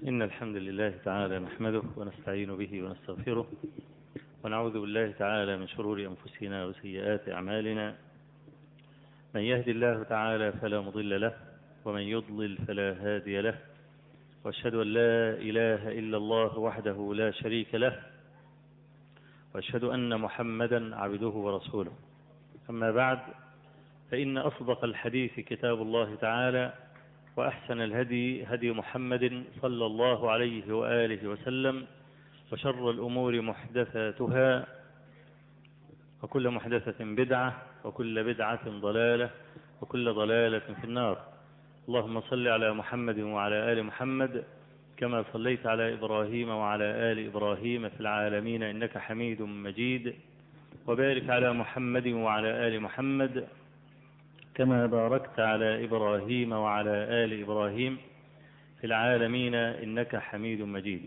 إن الحمد لله تعالى نحمده ونستعين به ونستغفره ونعوذ بالله تعالى من شرور أنفسنا وسيئات أعمالنا من يهدي الله تعالى فلا مضل له ومن يضلل فلا هادي له واشهد أن لا إله إلا الله وحده لا شريك له واشهد أن محمدا عبده ورسوله أما بعد فإن أصدق الحديث كتاب الله تعالى وأحسن الهدي هدي محمد صلى الله عليه وآله وسلم وشر الأمور محدثاتها وكل محدثة بدعة وكل بدعة ضلالة وكل ضلالة في النار اللهم صل على محمد وعلى آل محمد كما صليت على إبراهيم وعلى آل إبراهيم في العالمين إنك حميد مجيد وبارك على محمد وعلى آل محمد كما باركت على إبراهيم وعلى آل إبراهيم في العالمين إنك حميد مجيد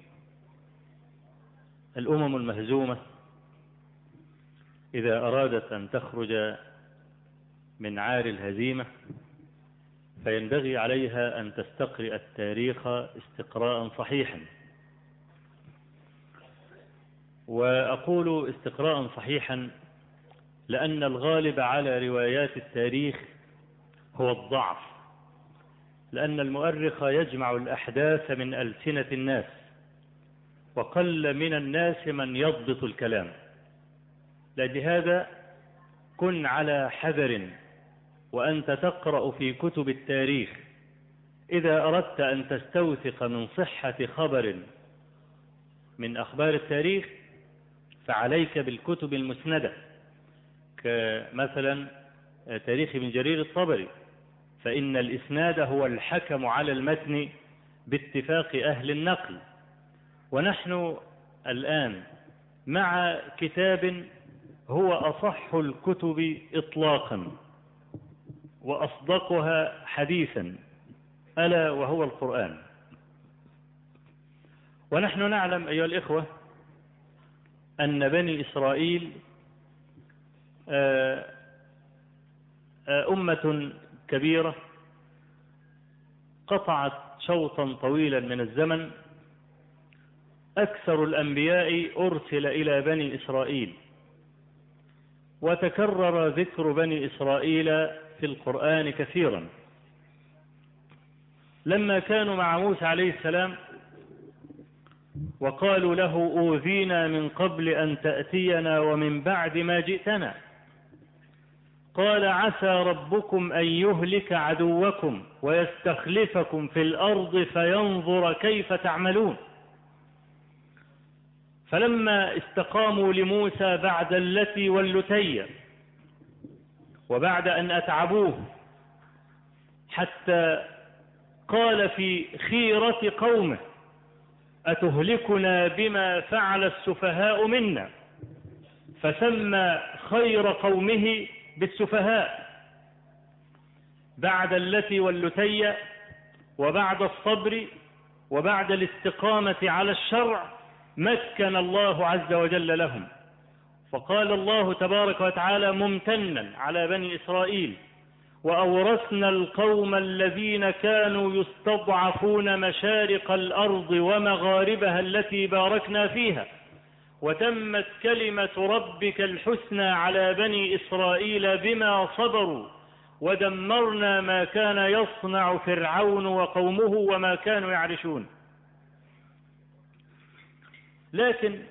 الأمم المهزومة إذا أرادت أن تخرج من عار الهزيمة فينبغي عليها أن تستقرئ التاريخ استقراء صحيحا وأقول استقراء صحيحا لأن الغالب على روايات التاريخ هو الضعف لأن المؤرخ يجمع الأحداث من ألسنة الناس وقل من الناس من يضبط الكلام لهذا كن على حذر وأنت تقرأ في كتب التاريخ إذا أردت أن تستوثق من صحة خبر من أخبار التاريخ فعليك بالكتب المسندة كمثلا تاريخ ابن جرير الطبري فإن الإسناد هو الحكم على المتن باتفاق أهل النقل ونحن الآن مع كتاب هو أصح الكتب إطلاقا وأصدقها حديثا ألا وهو القرآن ونحن نعلم أيها الإخوة أن بني إسرائيل أمة كبيرة قطعت شوطا طويلا من الزمن أكثر الأنبياء أرسل إلى بني إسرائيل وتكرر ذكر بني إسرائيل في القرآن كثيرا لما كانوا مع موسى عليه السلام وقالوا له أوذينا من قبل أن تأتينا ومن بعد ما جئتنا قال عسى ربكم أن يهلك عدوكم ويستخلفكم في الأرض فينظر كيف تعملون فلما استقاموا لموسى بعد التي واللتي وبعد أن أتعبوه حتى قال في خيرة قومه أتهلكنا بما فعل السفهاء منا فسمى خير قومه بالسفهاء بعد التي واللتي وبعد الصبر وبعد الاستقامة على الشرع مكن الله عز وجل لهم فقال الله تبارك وتعالى ممتنا على بني إسرائيل وأورثنا القوم الذين كانوا يستضعفون مشارق الأرض ومغاربها التي باركنا فيها وتمت كلمة ربك الحسنى على بني إسرائيل بما صبروا ودمرنا ما كان يصنع فرعون وقومه وما كانوا يعرشون لكن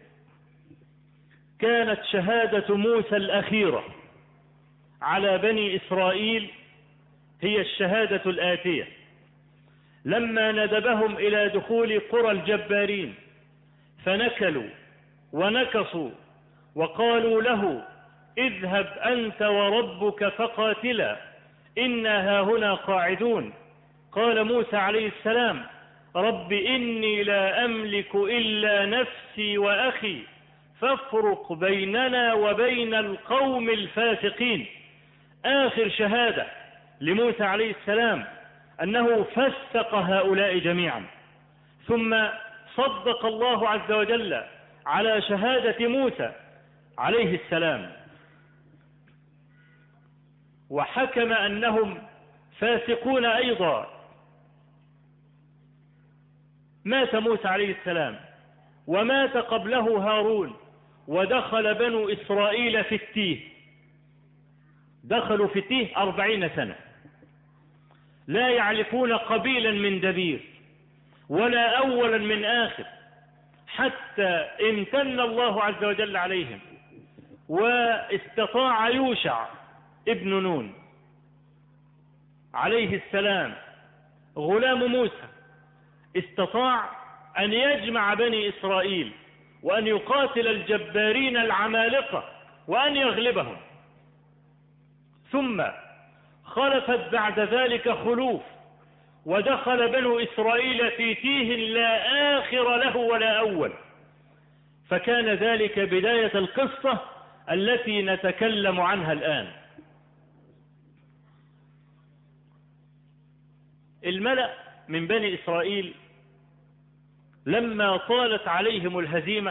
كانت شهادة موسى الأخيرة على بني إسرائيل هي الشهادة الآتية لما ندبهم إلى دخول قرى الجبارين فنكلوا ونكصوا وقالوا له اذهب أنت وربك فقاتلا إنا هاهنا قاعدون قال موسى عليه السلام رب إني لا أملك إلا نفسي وأخي فافرق بيننا وبين القوم الفاسقين آخر شهادة لموسى عليه السلام أنه فسق هؤلاء جميعا ثم صدق الله عز وجل على شهادة موسى عليه السلام وحكم أنهم فاسقون أيضا مات موسى عليه السلام ومات قبله هارون ودخل بنو إسرائيل في التيه دخلوا في التيه أربعين سنة لا يعرفون قبيلا من دبير ولا أولا من آخر حتى امتن الله عز وجل عليهم واستطاع يوشع ابن نون عليه السلام غلام موسى استطاع أن يجمع بني إسرائيل وأن يقاتل الجبارين العمالقة وأن يغلبهم ثم خلفت بعد ذلك خلوف ودخل بنو إسرائيل في تيه لا آخر له ولا أول فكان ذلك بداية القصة التي نتكلم عنها الآن الملأ من بني إسرائيل لما طالت عليهم الهزيمة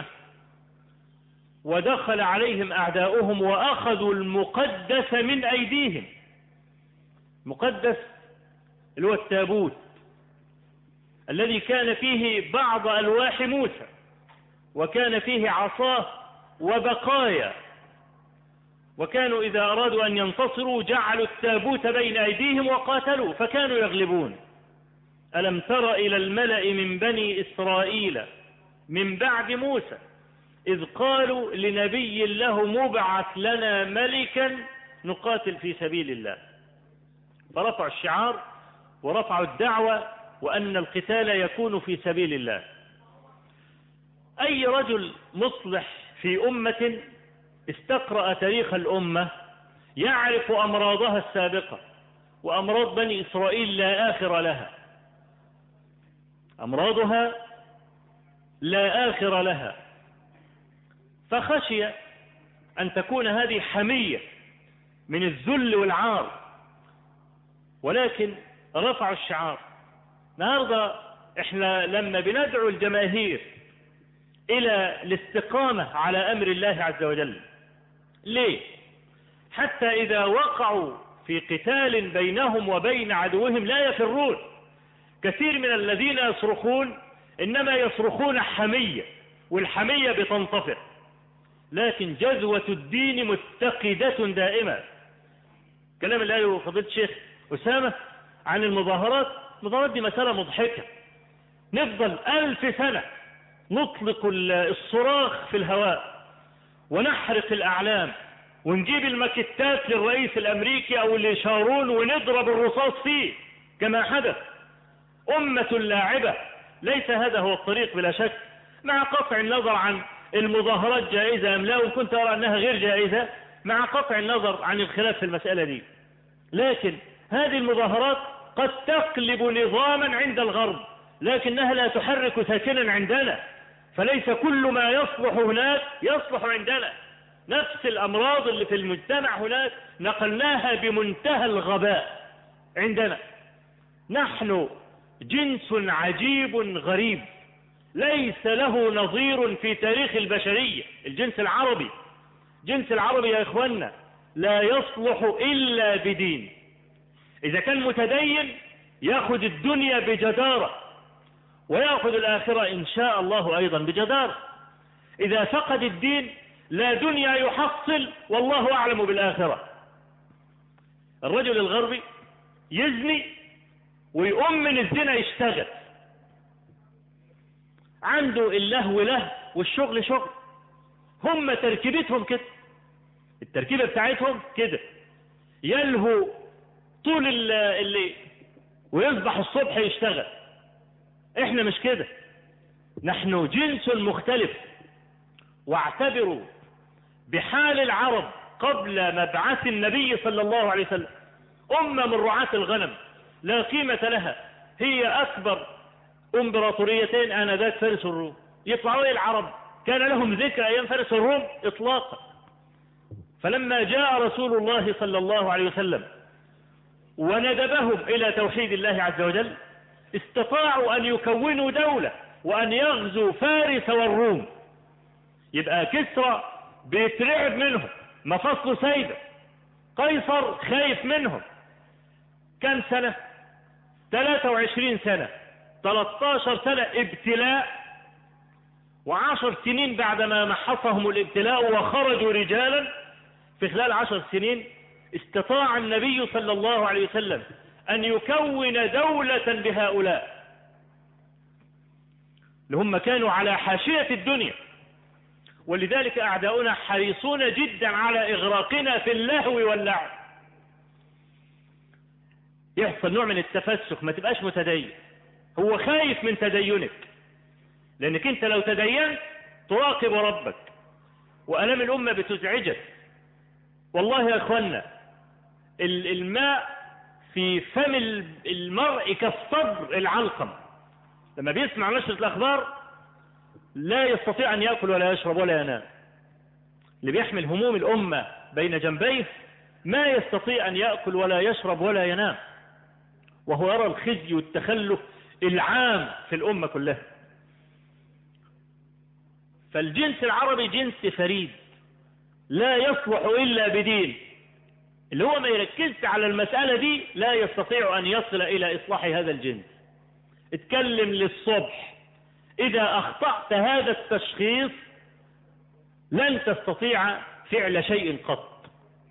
ودخل عليهم أعداؤهم وأخذوا المقدس من أيديهم مقدس اللي هو التابوت الذي كان فيه بعض ألواح موسى وكان فيه عصاه وبقايا وكانوا إذا أرادوا أن ينتصروا جعلوا التابوت بين أيديهم وقاتلوا فكانوا يغلبون ألم تر إلى الملأ من بني إسرائيل من بعد موسى إذ قالوا لنبي له مبعث لنا ملكا نقاتل في سبيل الله فرفعوا الشعار ورفعوا الدعوة وأن القتال يكون في سبيل الله أي رجل مصلح في أمة استقرأ تاريخ الأمة يعرف أمراضها السابقة وأمراض بني إسرائيل لا آخر لها أمراضها لا آخر لها فخشي أن تكون هذه حمية من الذل والعار ولكن رفعوا الشعار النهارده احنا لما بندعو الجماهير الى الاستقامة على امر الله عز وجل ليه حتى اذا وقعوا في قتال بينهم وبين عدوهم لا يفرون كثير من الذين يصرخون انما يصرخون حمية والحمية بتنطفئ لكن جذوة الدين متقدة دائما كلام اللي قاله فضيلة الشيخ أسامة عن المظاهرات المظاهرات دي مسألة مضحكة نفضل ألف سنة نطلق الصراخ في الهواء ونحرق الأعلام ونجيب المكتات للرئيس الأمريكي أو لشارون ونضرب الرصاص فيه كما حدث أمة لاعبة ليس هذا هو الطريق بلا شك مع قطع النظر عن المظاهرات جائزة أم لا وكنت أرى أنها غير جائزة مع قطع النظر عن الخلاف في المسألة دي لكن هذه المظاهرات قد تقلب نظاما عند الغرب لكنها لا تحرك ساكنا عندنا فليس كل ما يصلح هناك يصلح عندنا نفس الأمراض اللي في المجتمع هناك نقلناها بمنتهى الغباء عندنا نحن جنس عجيب غريب ليس له نظير في تاريخ البشرية الجنس العربي جنس العربي يا إخوانا لا يصلح إلا بدين إذا كان متدين يأخذ الدنيا بجدارة ويأخذ الآخرة إن شاء الله أيضا بجدارة إذا فقد الدين لا دنيا يحصل والله أعلم بالآخرة الرجل الغربي يزني ويقوم من الزنا يشتغل عنده اللهو له والشغل شغل هم تركيبتهم كده التركيبة بتاعتهم كده يلهو طول الليل ويصبح الصبح يشتغل احنا مش كده نحن جنس مختلف واعتبروا بحال العرب قبل مبعث النبي صلى الله عليه وسلم أمة من رعاة الغنم لا قيمة لها هي أكبر امبراطوريتين آنذاك فارس الروم يطلعوا العرب كان لهم ذكر أيام فارس الروم إطلاقا فلما جاء رسول الله صلى الله عليه وسلم وندبهم إلى توحيد الله عز وجل استطاعوا أن يكونوا دولة وأن يغزوا فارس والروم يبقى كسرى بيترعب منهم مفصل سيدة قيصر خايف منهم كم سنة 23 سنة 13 سنة ابتلاء وعشر سنين بعدما محصهم الابتلاء وخرجوا رجالا في خلال عشر سنين استطاع النبي صلى الله عليه وسلم أن يكون دولة بهؤلاء اللي هم كانوا على حاشية الدنيا ولذلك أعداؤنا حريصون جدا على إغراقنا في اللهو واللعب يحصل نوع من التفسخ ما تبقاش متدين هو خايف من تدينك لأنك أنت لو تدينت تراقب ربك وألام الأمة بتزعجك والله يا أخوانا الماء في فم المرء كالصبر العلقم لما بيسمع نشرة الأخبار لا يستطيع أن يأكل ولا يشرب ولا ينام اللي بيحمل هموم الأمة بين جنبيه ما يستطيع أن يأكل ولا يشرب ولا ينام وهو يرى الخزي والتخلف العام في الأمة كلها فالجنس العربي جنس فريد لا يصلح إلا بدين اللي هو ما يركزش على المسألة دي لا يستطيع أن يصل إلى إصلاح هذا الجنس اتكلم للصبح إذا أخطأت هذا التشخيص لن تستطيع فعل شيء قط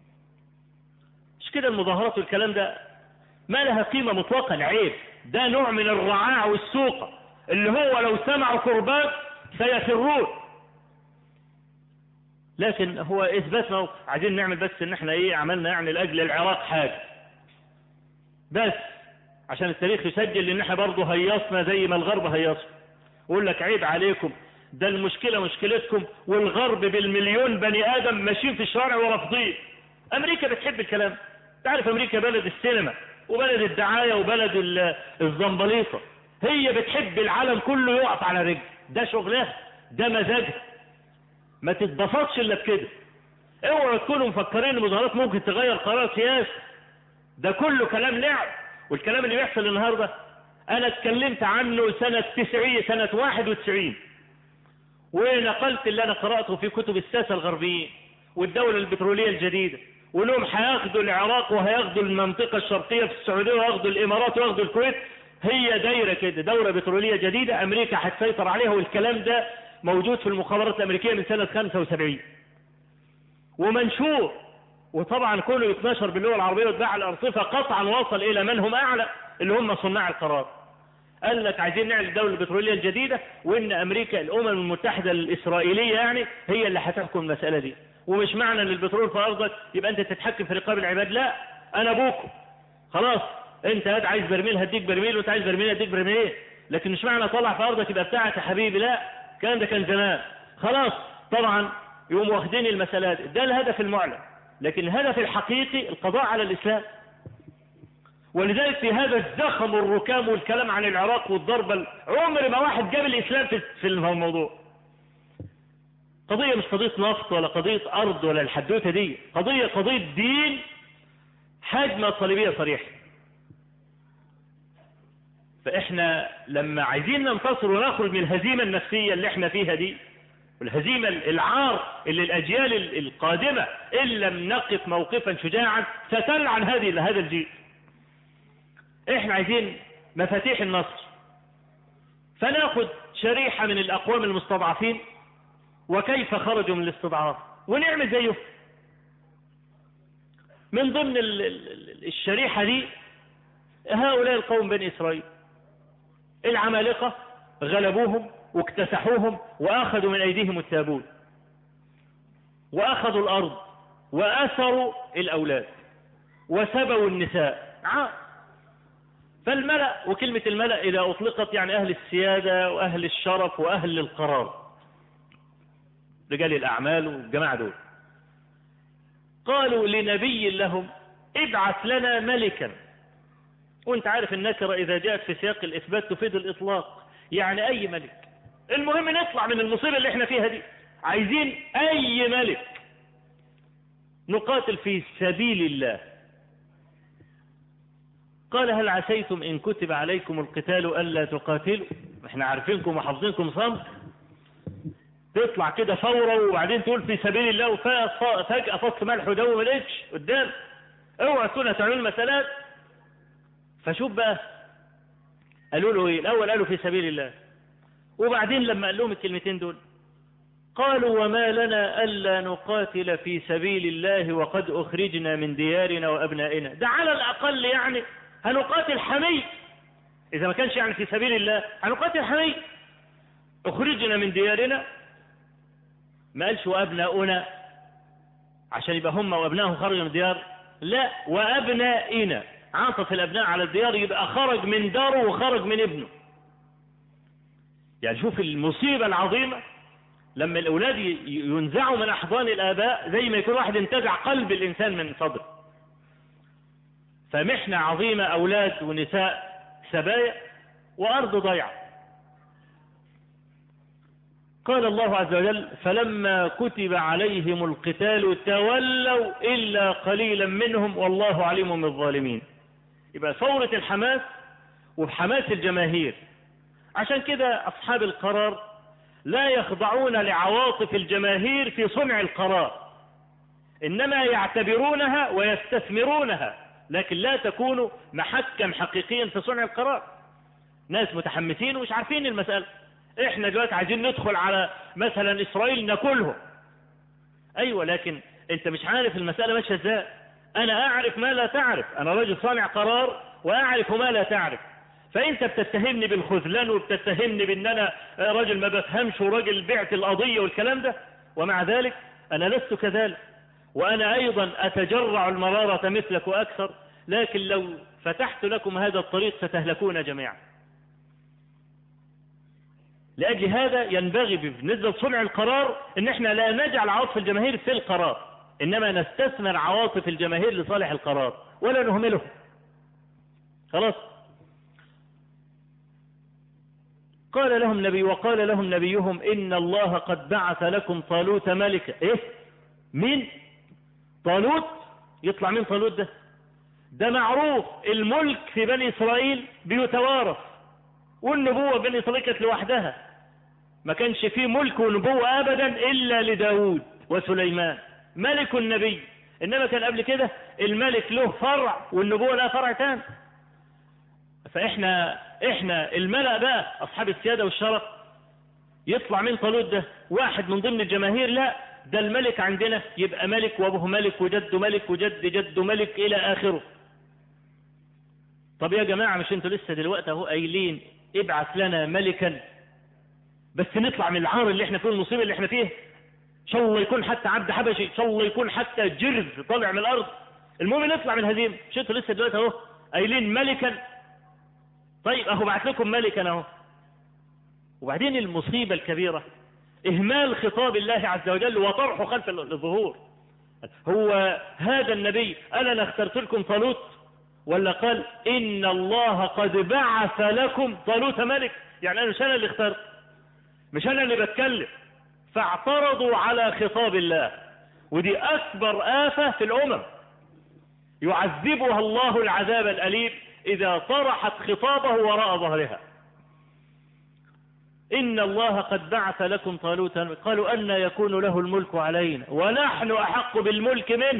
مش كده المظاهرات والكلام ده ما لها قيمة مطلقا عيب ده نوع من الرعاع والسوق اللي هو لو سمعوا كربات سيفرون لكن هو اثبات موقف عايزين نعمل بس ان احنا ايه عملنا يعني لاجل العراق حاجة بس عشان التاريخ يسجل ان احنا برضه هيصنا زي ما الغرب هيصنا يقول لك عيب عليكم ده المشكلة مشكلتكم والغرب بالمليون بني ادم ماشيين في الشوارع ورافضين امريكا بتحب الكلام تعرف امريكا بلد السينما وبلد الدعاية وبلد الزنبليطة هي بتحب العالم كله يقف على رجل ده شغلها ده مزاجها ما تتبسطش الا بكده اوعوا تكونوا مفكرين المظاهرات ممكن تغير قرار سياسي ده كله كلام لعب والكلام اللي بيحصل النهارده انا اتكلمت عنه سنة 90 سنة 91 ونقلت اللي انا قرأته في كتب الساسة الغربيين والدولة البترولية الجديدة وانهم هياخدوا العراق وهياخدوا المنطقة الشرقية في السعودية وهياخدوا الامارات وهياخدوا الكويت هي دايرة كده دولة بترولية جديدة امريكا هتسيطر عليها والكلام ده موجود في المخابرات الامريكية من سنة 75 ومنشور وطبعا كله يتنشر باللغة العربية وتباع على الارصفة قطعا وصل الى من هم اعلى اللي هم صناع القرار قال لك عايزين نعمل الدولة البترولية الجديدة وان امريكا الامم المتحدة الاسرائيلية يعني هي اللي هتحكم المسألة دي ومش معنى ان البترول في ارضك يبقى انت تتحكم في رقاب العباد لا انا ابوكم خلاص انت هات عايز برميل هديك برميل وانت عايز برميل هديك برميل لكن مش معنى طلع في ارضك يبقى بتاعك يا حبيبي لا الكلام ده كان زمان خلاص طبعا يقوموا واخدين المسألات ده الهدف المعلن لكن الهدف الحقيقي القضاء على الاسلام ولذلك في هذا الزخم والركام والكلام عن العراق والضرب عمر ما واحد جاب الاسلام في الموضوع قضية مش قضية نفط ولا قضية أرض ولا الحدوتة دي قضية قضية دين حجمة صليبية صريحة فإحنا لما عايزين ننتصر ونخرج من الهزيمة النفسية اللي احنا فيها دي والهزيمة العار اللي الأجيال القادمة إن لم نقف موقفا شجاعا ستلعن هذه هذا الجيل احنا عايزين مفاتيح النصر فناخد شريحة من الأقوام المستضعفين وكيف خرجوا من الاستضعاف ونعمل زيه من ضمن الشريحة دي هؤلاء القوم بني إسرائيل العمالقة غلبوهم واكتسحوهم وأخذوا من أيديهم التابوت وأخذوا الأرض وأسروا الأولاد وسبوا النساء فالملأ وكلمة الملأ إذا أطلقت يعني أهل السيادة وأهل الشرف وأهل القرار رجال الأعمال والجماعة دول قالوا لنبي لهم ابعث لنا ملكا وانت عارف النكرة إذا جاءت في سياق الإثبات تفيد الإطلاق يعني أي ملك المهم نطلع من المصيبة اللي احنا فيها دي عايزين أي ملك نقاتل في سبيل الله قال هل عسيتم إن كتب عليكم القتال ألا تقاتلوا احنا عارفينكم وحافظينكم صمت تطلع كده فورة وبعدين تقول في سبيل الله وفجأة فص ملح ودو ما لقيتش قدام اوعى تكون هتعمل مسألات فشوف بقى قالوا له ايه الاول قالوا في سبيل الله وبعدين لما قال لهم الكلمتين دول قالوا وما لنا ألا نقاتل في سبيل الله وقد أخرجنا من ديارنا وأبنائنا ده على الأقل يعني هنقاتل حمي إذا ما كانش يعني في سبيل الله هنقاتل حمي أخرجنا من ديارنا ما قالش وأبناؤنا عشان يبقى هم وأبنائهم خرجوا من الديار لا وأبنائنا عاطف الأبناء على الديار يبقى خرج من داره وخرج من ابنه يعني شوف المصيبة العظيمة لما الأولاد ينزعوا من أحضان الآباء زي ما يكون واحد انتزع قلب الإنسان من صدره فمحنة عظيمة أولاد ونساء سبايا وأرض ضيعة قال الله عز وجل فلما كتب عليهم القتال تولوا إلا قليلا منهم والله عليم بالظالمين يبقى ثورة الحماس وحماس الجماهير عشان كده أصحاب القرار لا يخضعون لعواطف الجماهير في صنع القرار إنما يعتبرونها ويستثمرونها لكن لا تكون محكا حقيقيا في صنع القرار ناس متحمسين ومش عارفين المسألة احنا دلوقتي عايزين ندخل على مثلا اسرائيل ناكلهم ايوه لكن انت مش عارف المسألة ماشية ازاي انا اعرف ما لا تعرف انا راجل صانع قرار واعرف ما لا تعرف فانت بتتهمني بالخذلان وبتتهمني بان انا راجل ما بفهمش وراجل بعت القضية والكلام ده ومع ذلك انا لست كذلك وانا ايضا اتجرع المرارة مثلك واكثر لكن لو فتحت لكم هذا الطريق ستهلكون جميعا لأجل هذا ينبغي بالنسبة لصنع القرار ان احنا لا نجعل عواطف الجماهير في القرار انما نستثمر عواطف الجماهير لصالح القرار ولا نهمله خلاص قال لهم نبي وقال لهم نبيهم ان الله قد بعث لكم طالوت ملكا ايه مين طالوت يطلع مين طالوت ده ده معروف الملك في بني اسرائيل بيتوارث والنبوة بني اسرائيل كانت لوحدها ما كانش فيه ملك ونبوة ابدا الا لداود وسليمان ملك النبي انما كان قبل كده الملك له فرع والنبوة لها فرع تاني فاحنا احنا الملأ بقى اصحاب السيادة والشرف يطلع من طالوت ده واحد من ضمن الجماهير لا ده الملك عندنا يبقى ملك وابوه ملك وجده ملك وجد جده ملك الى اخره طب يا جماعة مش انتوا لسه دلوقتي اهو قايلين ابعث لنا ملكا بس نطلع من العار اللي احنا فيه المصيبة اللي احنا فيه ان شاء الله يكون حتى عبد حبشي ان شاء الله يكون حتى جرز طالع من الارض المهم نطلع من هزيمة مش انتوا لسه دلوقتي اهو قايلين ملكا طيب اهو بعت لكم ملكا اهو وبعدين المصيبة الكبيرة اهمال خطاب الله عز وجل وطرحه خلف الظهور هو هذا النبي انا اخترت لكم طالوت ولا قال ان الله قد بعث لكم طالوت ملك يعني انا مش انا اللي اخترت مش انا اللي بتكلم فاعترضوا على خطاب الله ودي اكبر آفة في الامم يعذبها الله العذاب الاليم اذا طرحت خطابه وراء ظهرها إن الله قد بعث لكم طالوتا قالوا أن يكون له الملك علينا ونحن أحق بالملك منه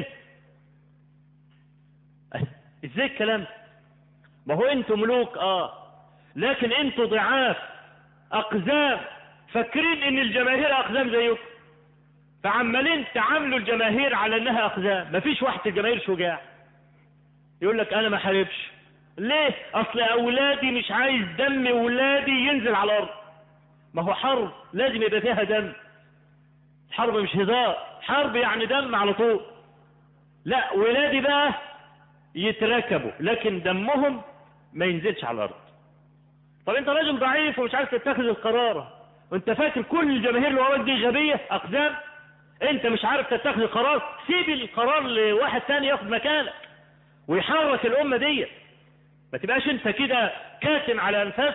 ازاي الكلام ما هو انتوا ملوك اه لكن انتوا ضعاف اقزام فاكرين ان الجماهير اقزام زيكم فعمالين تعاملوا الجماهير على انها اقزام مفيش واحد في الجماهير شجاع يقول لك انا ما حاربش ليه اصل اولادي مش عايز دم ولادي ينزل على الارض ما هو حرب لازم يبقى فيها دم حرب مش هزار حرب يعني دم على طول لا ولادي بقى يتركبوا لكن دمهم ما ينزلش على الارض طب انت راجل ضعيف ومش عارف تتخذ القرار وانت فاكر كل الجماهير اللي وراك دي غبيه اقدام انت مش عارف تتخذ القرار سيب القرار لواحد تاني ياخد مكانك ويحرك الامه دي ما تبقاش انت كده كاتم على انفاسك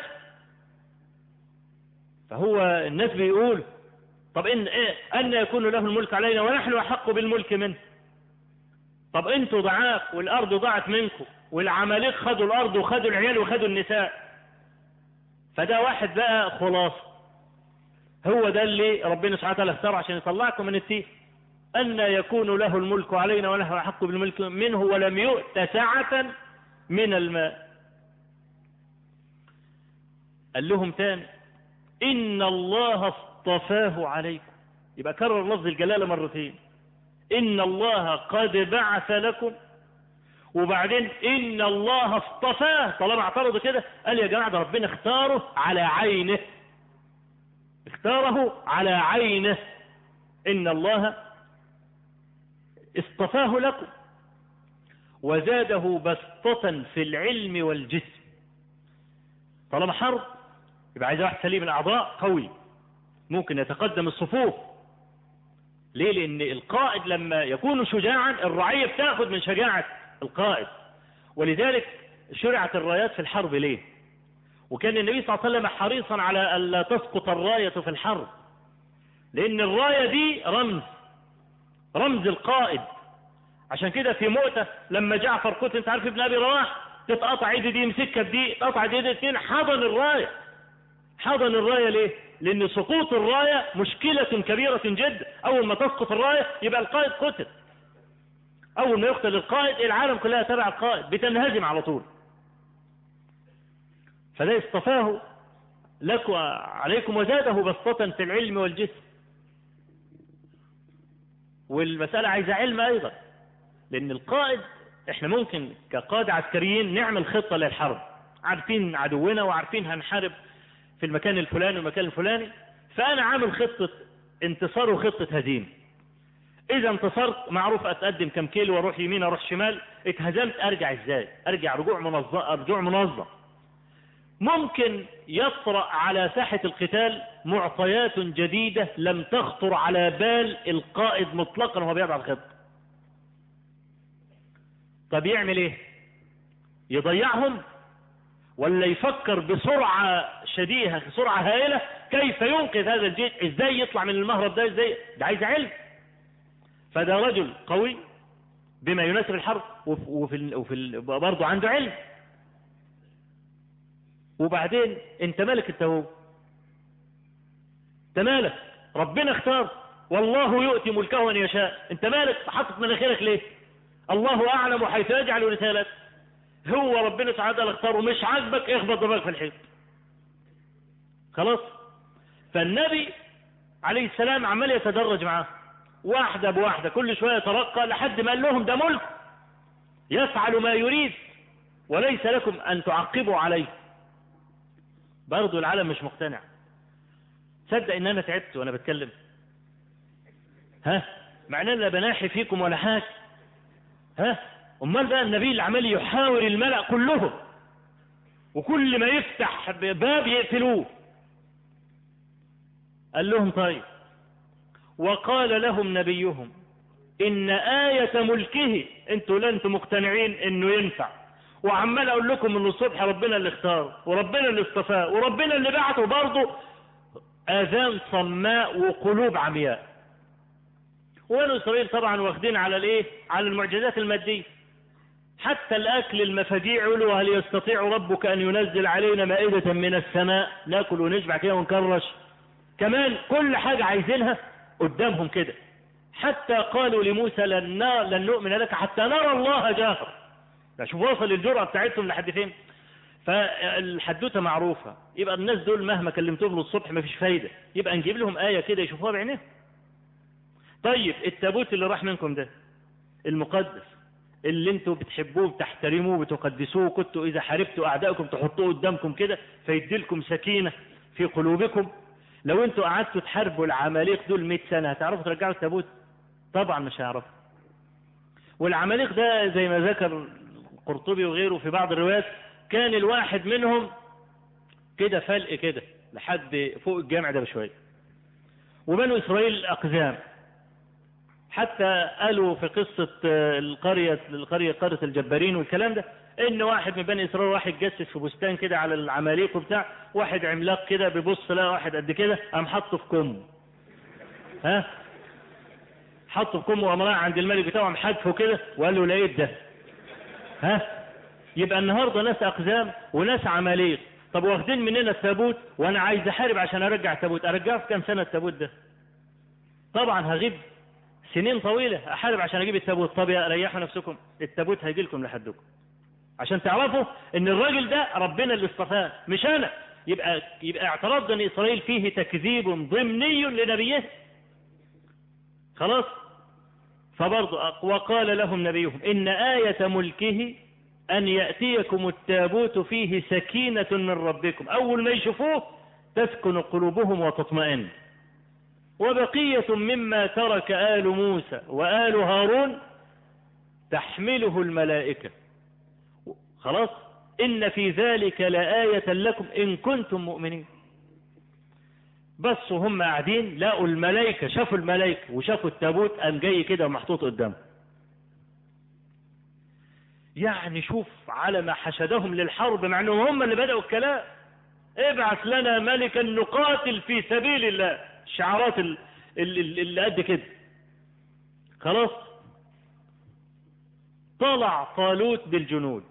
فهو الناس بيقول طب ان ايه ان يكون له الملك علينا ونحن احق بالملك منه طب انتوا ضعاف والارض ضاعت منكم والعماليق خدوا الارض وخدوا العيال وخدوا النساء فده واحد بقى خلاصة هو ده اللي ربنا سبحانه وتعالى اختار عشان يطلعكم من التيه أن يكون له الملك علينا ونحن أحق بالملك منه ولم يؤت سعة من الماء قال لهم تاني إن الله اصطفاه عليكم يبقى كرر لفظ الجلالة مرتين إن الله قد بعث لكم وبعدين إن الله اصطفاه طالما اعترضوا كده قال يا جماعة ده ربنا اختاره على عينه اختاره على عينه إن الله اصطفاه لكم وزاده بسطة في العلم والجسم طالما حرب يبقى عايز واحد سليم الأعضاء قوي ممكن يتقدم الصفوف ليه لأن القائد لما يكون شجاعا الرعية بتاخد من شجاعة القائد ولذلك شرعت الرايات في الحرب ليه وكان النبي صلى الله عليه وسلم حريصا على ألا تسقط الراية في الحرب لأن الراية دي رمز رمز القائد عشان كده في مؤتة لما جعفر قتل انت عارف ابن ابي رواح تتقطع ايدي دي مسكه بدي تقطع ايدي الاثنين حضن الرايه حضن الرايه ليه؟ لان سقوط الرايه مشكله كبيره جدا اول ما تسقط الرايه يبقى القائد قتل اول ما يقتل القائد العالم كلها تبع القائد بتنهزم على طول فده اصطفاه لكم عليكم وزاده بسطة في العلم والجسم والمسألة عايزة علم أيضا لأن القائد احنا ممكن كقادة عسكريين نعمل خطة للحرب عارفين عدونا وعارفين هنحارب في المكان الفلاني والمكان الفلاني فأنا عامل خطة انتصار وخطة هزيمة إذا انتصرت معروف أتقدم كم كيلو وأروح يمين أروح شمال اتهزمت أرجع إزاي أرجع رجوع منظم رجوع منظم ممكن يطرأ على ساحة القتال معطيات جديدة لم تخطر على بال القائد مطلقا وهو بيضع الخطة طب يعمل ايه يضيعهم ولا يفكر بسرعة شديدة سرعة هائلة كيف ينقذ هذا الجيش ازاي يطلع من المهرب ده ازاي ده عايز علم فده رجل قوي بما يناسب الحرب وفي, وفي برضه عنده علم وبعدين انت مالك انت هو انت مالك ربنا اختار والله يؤتي ملكه من يشاء انت مالك حاطط مناخيرك ليه الله اعلم حيث يجعل رسالته هو ربنا تعالى اختاره مش عاجبك اخبط دماغك في الحيط خلاص فالنبي عليه السلام عمال يتدرج معاه واحدة بواحدة كل شوية يترقى لحد ما قال لهم ده ملك يفعل ما يريد وليس لكم أن تعقبوا عليه برضو العالم مش مقتنع تصدق ان انا تعبت وانا بتكلم ها مع ان انا بناحي فيكم ولا حاجه ها امال بقى النبي اللي عمال يحاور الملأ كلهم وكل ما يفتح باب يقفلوه قال لهم طيب وقال لهم نبيهم ان آية ملكه انتوا لا انتوا مقتنعين انه ينفع وعمال اقول لكم ان الصبح ربنا اللي اختار وربنا اللي اصطفاه وربنا اللي بعته برضه اذان صماء وقلوب عمياء وبنو اسرائيل طبعا واخدين على الايه على المعجزات الماديه حتى الاكل المفاجيع يقولوا هل يستطيع ربك ان ينزل علينا مائده من السماء ناكل ونشبع كده ونكرش كمان كل حاجه عايزينها قدامهم كده حتى قالوا لموسى لن, لن نؤمن لك حتى نرى الله جاهر شوف وصل الجرأة بتاعتهم لحد فين فالحدوته معروفة يبقى الناس دول مهما كلمتهم للصبح ما فيش فايدة يبقى نجيب لهم آية كده يشوفوها بعينيهم طيب التابوت اللي راح منكم ده المقدس اللي انتوا بتحبوه بتحترموه بتقدسوه كنتوا اذا حاربتوا اعدائكم تحطوه قدامكم كده فيديلكم سكينة في قلوبكم لو انتوا قعدتوا تحاربوا العماليق دول 100 سنة هتعرفوا ترجعوا التابوت طبعا مش هيعرفوا والعماليق ده زي ما ذكر القرطبي وغيره في بعض الروايات كان الواحد منهم كده فلق كده لحد فوق الجامع ده بشوية وبنو إسرائيل أقزام حتى قالوا في قصة القرية القرية قرية الجبارين والكلام ده ان واحد من بني اسرائيل راح يتجسس في بستان كده على العماليق وبتاع واحد عملاق كده بيبص لقى واحد قد كده قام حطه في كمه ها حطه في كمه وقام رايح عند الملك بتاعه قام حدفه كده وقال له لقيت ده ها يبقى النهارده ناس اقزام وناس عماليق طب واخدين مننا التابوت وانا عايز احارب عشان ارجع التابوت ارجعه في كام سنه التابوت ده طبعا هغيب سنين طويله احارب عشان اجيب التابوت طب يا ريحوا نفسكم التابوت هيجي لكم لحدكم عشان تعرفوا ان الراجل ده ربنا اللي اصطفاه مش انا يبقى, يبقى اعتراض بني إسرائيل فيه تكذيب ضمني لنبيه خلاص فبرضه وقال لهم نبيهم إن آية ملكه أن يأتيكم التابوت فيه سكينة من ربكم أول ما يشوفوه تسكن قلوبهم وتطمئن وبقية مما ترك آل موسى وآل هارون تحمله الملائكة خلاص إن في ذلك لآية لكم إن كنتم مؤمنين بس هم قاعدين لقوا الملائكة شافوا الملائكة وشافوا التابوت قام جاي كده محطوط قدامهم يعني شوف على ما حشدهم للحرب مع انهم هم اللي بدأوا الكلام ابعث لنا ملكا نقاتل في سبيل الله الشعارات اللي قد كده خلاص طلع طالوت بالجنود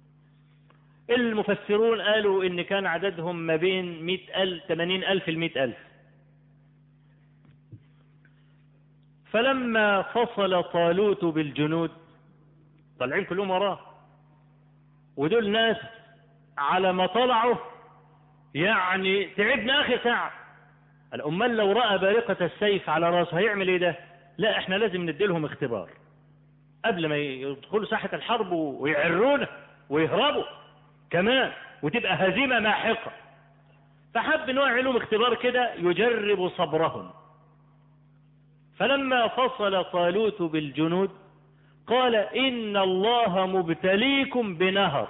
المفسرون قالوا ان كان عددهم ما بين مئة ألف ثمانين ألف المئة ألف فلما فصل طالوت بالجنود طالعين كلهم وراه ودول ناس على ما طلعوا يعني تعبنا اخر ساعة الأمال لو رأى بارقة السيف على راسه هيعمل ايه ده لا احنا لازم نديلهم اختبار قبل ما يدخلوا ساحة الحرب ويعرونا ويهربوا كمان وتبقى هزيمة ماحقة فحب نوع لهم اختبار كده يجرب صبرهم فلما فصل طالوت بالجنود قال إن الله مبتليكم بنهر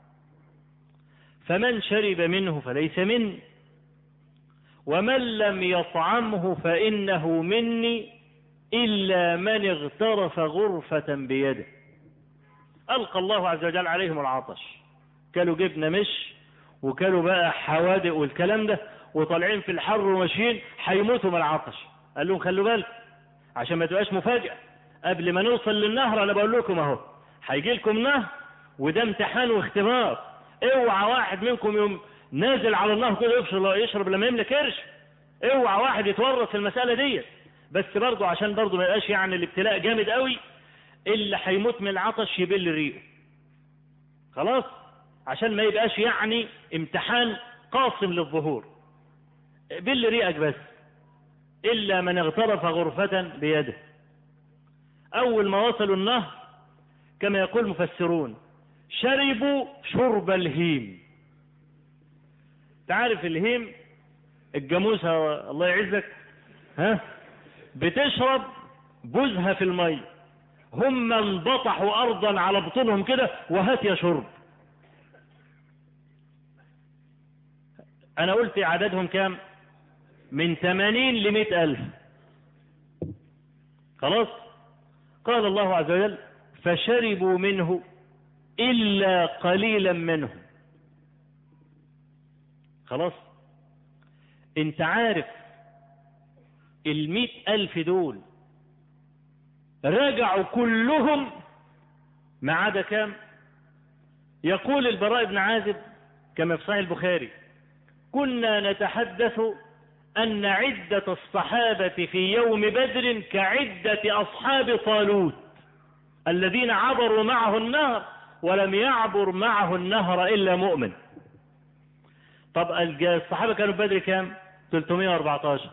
فمن شرب منه فليس مني ومن لم يطعمه فإنه مني إلا من اغترف غرفة بيده ألقى الله عز وجل عليهم العطش كلوا جبنة مش وكلوا بقى حوادق والكلام ده وطالعين في الحر وماشيين هيموتوا من العطش قال لهم خلوا بالكم عشان ما تبقاش مفاجأة قبل ما نوصل للنهر انا بقول لكم اهو هيجي لكم نهر وده امتحان واختبار اوعى واحد منكم يوم نازل على النهر كده يشرب يشرب لما يملك قرش اوعى واحد يتورط في المسألة دي بس برضه عشان برضه ما يبقاش يعني الابتلاء جامد قوي اللي هيموت من العطش يبل ريقه خلاص عشان ما يبقاش يعني امتحان قاصم للظهور بل ريقك بس إلا من اغترف غرفة بيده أول ما وصلوا النهر كما يقول مفسرون شربوا شرب الهيم تعرف الهيم الجاموسة الله يعزك ها بتشرب بوزها في المي هم انبطحوا أرضا على بطونهم كده وهات يا شرب أنا قلت عددهم كام من 80 ل 100 ألف خلاص قال الله عز وجل فشربوا منه إلا قليلا منهم خلاص انت عارف المئة ألف دول رجعوا كلهم ما عدا كام يقول البراء بن عازب كما في صحيح البخاري كنا نتحدث أن عدة الصحابة في يوم بدر كعدة أصحاب طالوت الذين عبروا معه النهر ولم يعبر معه النهر إلا مؤمن طب الصحابة كانوا في بدر كام 314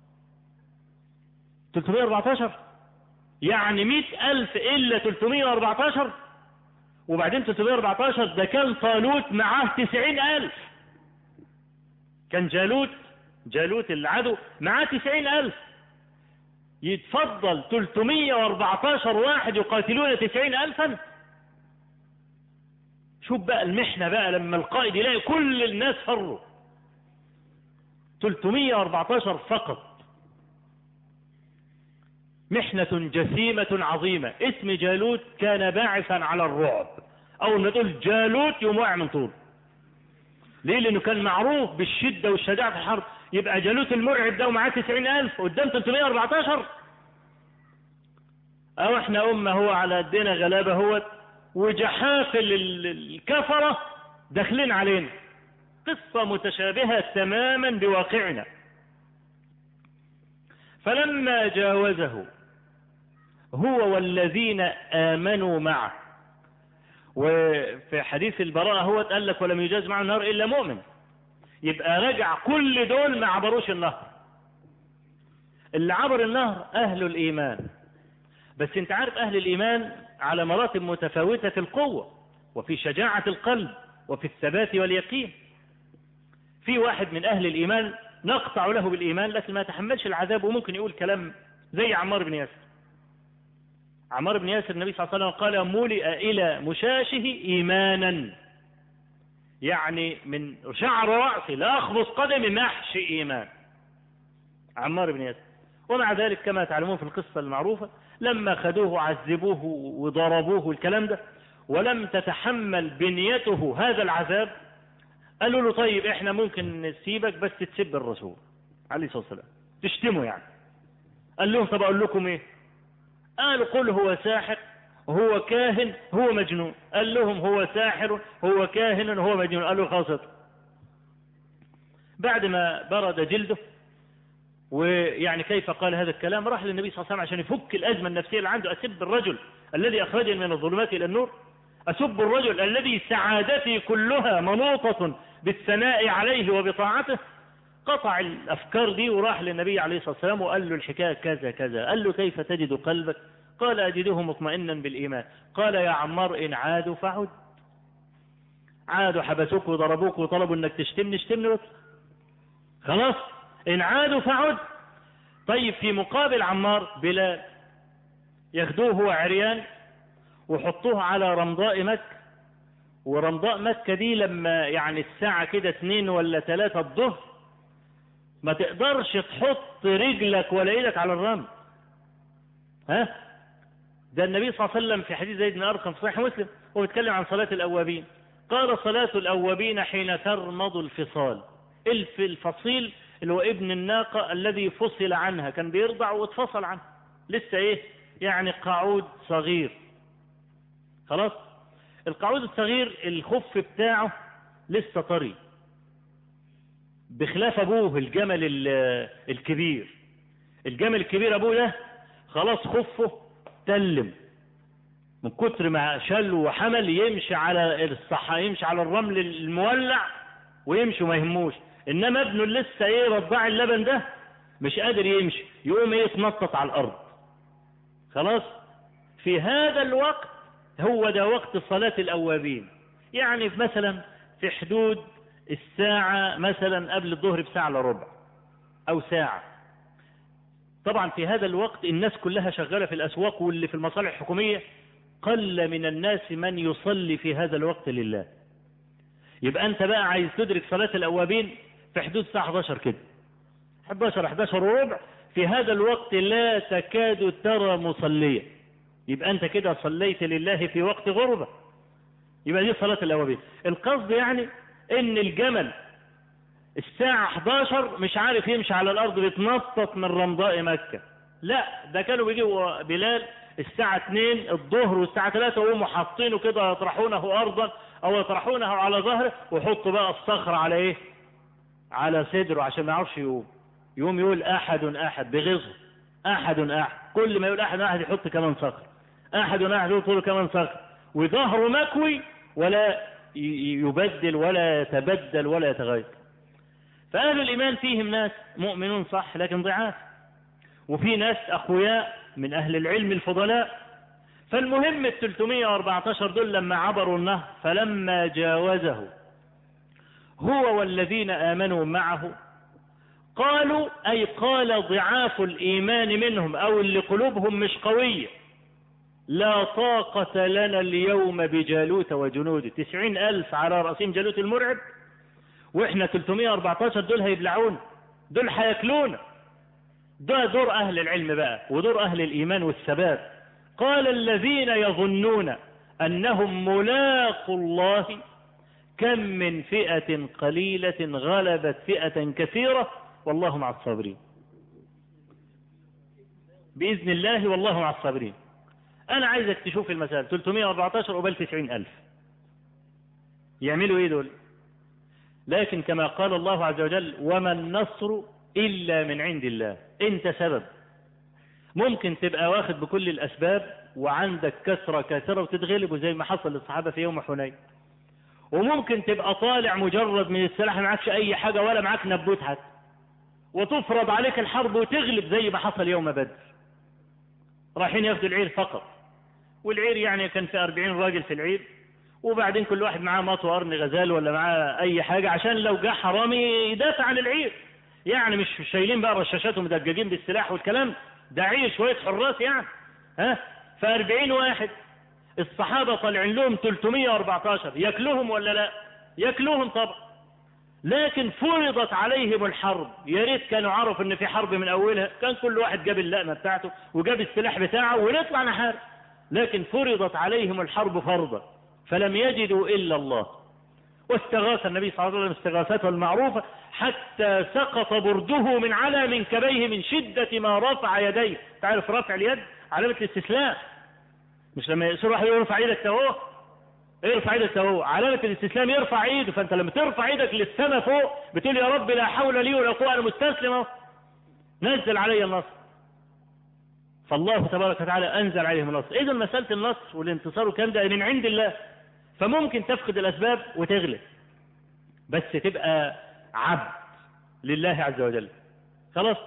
314 يعني مئة ألف إلا 314 وبعدين 314 ده كان طالوت معاه 90 ألف كان جالوت جالوت العدو معاه 90 ألف يتفضل 314 واحد يقاتلون 90 ألفا شوف بقى المحنة بقى لما القائد يلاقي كل الناس فروا 314 فقط محنة جسيمة عظيمة اسم جالوت كان باعثا على الرعب اول ما تقول جالوت يوم واقع من طول ليه لانه كان معروف بالشدة والشجاعة في الحرب يبقى جالوت المرعب ده ومعاه 90000 قدام 314 او احنا امة هو على قدنا غلابة هو وجحافل الكفرة داخلين علينا قصة متشابهة تماما بواقعنا فلما جاوزه هو والذين آمنوا معه وفي حديث البراءة هو قال لك ولم يجاز معه النار إلا مؤمن يبقى رجع كل دول ما عبروش النهر اللي عبر النهر أهل الإيمان بس انت عارف أهل الإيمان على مراتب متفاوتة في القوة وفي شجاعة القلب وفي الثبات واليقين في واحد من أهل الإيمان نقطع له بالإيمان لكن ما يتحملش العذاب وممكن يقول كلام زي عمار بن ياسر عمار بن ياسر النبي صلى الله عليه وسلم قال ملئ إلى مشاشه إيمانا يعني من شعر رأسي لا أخبص قدمي محشي إيمان عمار بن ياسر ومع ذلك كما تعلمون في القصة المعروفة لما خدوه عذبوه وضربوه والكلام ده ولم تتحمل بنيته هذا العذاب قالوا له طيب احنا ممكن نسيبك بس تسب الرسول عليه الصلاة والسلام تشتمه يعني قال لهم طب اقول لكم ايه قالوا قل هو ساحر هو كاهن هو مجنون قال لهم هو ساحر هو كاهن هو مجنون قالوا خلاص بعد ما برد جلده ويعني كيف قال هذا الكلام راح للنبي صلى الله عليه وسلم عشان يفك الأزمة النفسية اللي عنده أسب الرجل الذي أخرجني من الظلمات إلى النور أسب الرجل الذي سعادتي كلها منوطة بالثناء عليه وبطاعته قطع الأفكار دي وراح للنبي عليه الصلاة والسلام وقال له الحكاية كذا كذا قال له كيف تجد قلبك قال أجده مطمئنا بالإيمان قال يا عمار إن عادوا فعد عادوا حبسوك وضربوك وطلبوا انك تشتمني اشتمني بس خلاص إن عادوا فعد طيب في مقابل عمار بلال ياخدوه هو عريان وحطوه على رمضاء مكة ورمضاء مكة دي لما يعني الساعة كده اتنين ولا تلاتة الظهر ما تقدرش تحط رجلك ولا ايدك على الرمل ها ده النبي صلى الله عليه وسلم في حديث زيد بن ارقم في صحيح مسلم هو بيتكلم عن صلاة الاوابين قال صلاة الاوابين حين ترمض الفصال الف الفصيل اللي هو ابن الناقة الذي فصل عنها كان بيرضع واتفصل عنها لسه ايه يعني قعود صغير خلاص القعود الصغير الخف بتاعه لسه طري بخلاف ابوه الجمل الكبير الجمل الكبير ابوه ده خلاص خفه تلم من كتر ما شل وحمل يمشي على الصحة يمشي على الرمل المولع ويمشي وما يهموش انما ابنه لسه ايه رضاع اللبن ده مش قادر يمشي يقوم ايه يتنطط على الارض خلاص في هذا الوقت هو ده وقت صلاة الاوابين يعني مثلا في حدود الساعة مثلا قبل الظهر بساعة الا ربع او ساعة طبعا في هذا الوقت الناس كلها شغالة في الاسواق واللي في المصالح الحكومية قل من الناس من يصلي في هذا الوقت لله يبقى انت بقى عايز تدرك صلاة الاوابين في حدود الساعة 11 كده 11 11 وربع في هذا الوقت لا تكاد ترى مصلية يبقى انت كده صليت لله في وقت غربة يبقى دي صلاة الاوابين القصد يعني ان الجمل الساعة 11 مش عارف يمشي على الارض بيتنطط من رمضاء مكة لا ده كانوا بيجوا بلال الساعة 2 الظهر والساعة 3 ويقوموا حاطينه كده يطرحونه ارضا او يطرحونه على ظهره ويحطوا بقى الصخر على ايه على صدره عشان ما يعرفش يقوم يقوم يقول احد احد بغيظه احد احد كل ما يقول احد احد يحط كمان صخر احد احد يقول كمان صخر وظهره مكوي ولا يبدل ولا يتبدل ولا يتغير فأهل الإيمان فيهم ناس مؤمنون صح لكن ضعاف وفي ناس أقوياء من أهل العلم الفضلاء فالمهم ال 314 دول لما عبروا النهر فلما جاوزه هو والذين آمنوا معه قالوا أي قال ضعاف الإيمان منهم أو اللي قلوبهم مش قوية لا طاقة لنا اليوم بجالوت وجنوده تسعين ألف على رأسهم جالوت المرعب وإحنا 314 دول هيبلعون دول هياكلونا ده دور أهل العلم بقى ودور أهل الإيمان والثبات قال الذين يظنون أنهم ملاقوا الله كم من فئة قليلة غلبت فئة كثيرة والله مع الصابرين بإذن الله والله مع الصابرين أنا عايزك تشوف المسألة 314 قبل 90 ألف يعملوا إيه دول لكن كما قال الله عز وجل وما النصر إلا من عند الله أنت سبب ممكن تبقى واخد بكل الأسباب وعندك كثرة كثرة وتتغلب زي ما حصل للصحابة في يوم حنين وممكن تبقى طالع مجرد من السلاح ما معكش اي حاجة ولا معاك نبوت حتى وتفرض عليك الحرب وتغلب زي ما حصل يوم بدر رايحين ياخدوا العير فقط والعير يعني كان في أربعين راجل في العير وبعدين كل واحد معاه مطوى قرن غزال ولا معاه اي حاجة عشان لو جه حرامي يدافع عن العير يعني مش شايلين بقى رشاشات ومدججين بالسلاح والكلام ده عير شوية حراس يعني ها فأربعين واحد الصحابة طالعين لهم 314 ياكلوهم ولا لا ياكلوهم طبعا لكن فرضت عليهم الحرب يا ريت كانوا عرفوا ان في حرب من اولها كان كل واحد جاب اللقمه بتاعته وجاب السلاح بتاعه ونطلع نحارب لكن فرضت عليهم الحرب فرضا فلم يجدوا الا الله واستغاث النبي صلى الله عليه وسلم استغاثته المعروفه حتى سقط برده من على منكبيه من شده ما رفع يديه تعرف رفع اليد علامه الاستسلام مش لما يصير واحد يرفع ايدك اهو ارفع ايدك اهو علامة الاستسلام يرفع ايده فانت لما ترفع ايدك للسماء فوق بتقول يا رب لا حول لي ولا قوة انا مستسلم اهو نزل علي النصر فالله تبارك وتعالى انزل عليهم النصر اذا مسألة النصر والانتصار والكلام ده من عند الله فممكن تفقد الاسباب وتغلب بس تبقى عبد لله عز وجل خلاص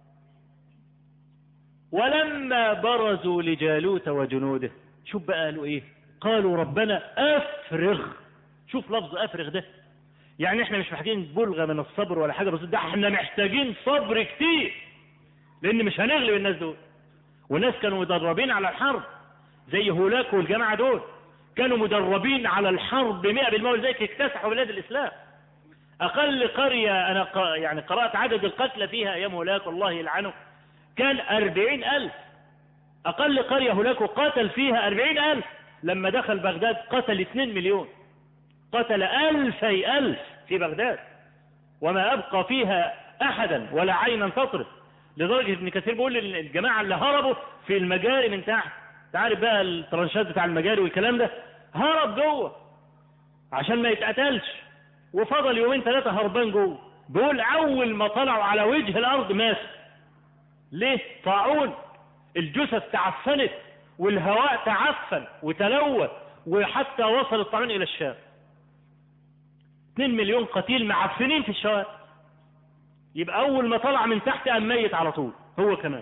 ولما برزوا لجالوت وجنوده شوف بقى قالوا ايه قالوا ربنا افرغ شوف لفظ افرغ ده يعني احنا مش محتاجين بلغة من الصبر ولا حاجة بس ده احنا محتاجين صبر كتير لان مش هنغلب الناس دول والناس كانوا مدربين على الحرب زي هولاك والجماعة دول كانوا مدربين على الحرب مئة بالمئة ولذلك اكتسحوا بلاد الاسلام اقل قرية انا ق... يعني قرأت عدد القتلى فيها ايام هولاك والله يلعنه كان أربعين ألف أقل قرية هناك قتل فيها أربعين ألف لما دخل بغداد قتل اثنين مليون قتل ألفي ألف في بغداد وما أبقى فيها أحدا ولا عينا تطرف لدرجة ابن كثير بيقول الجماعة اللي هربوا في المجاري من تحت تعرف بقى الترنشات بتاع المجاري والكلام ده هرب جوه عشان ما يتقتلش وفضل يومين ثلاثة هربان جوه بيقول أول ما طلعوا على وجه الأرض مات ليه طاعون الجثث تعفنت والهواء تعفن وتلوث وحتى وصل الطاعون الى الشام 2 مليون قتيل معفنين في الشوارع يبقى اول ما طلع من تحت قام ميت على طول هو كمان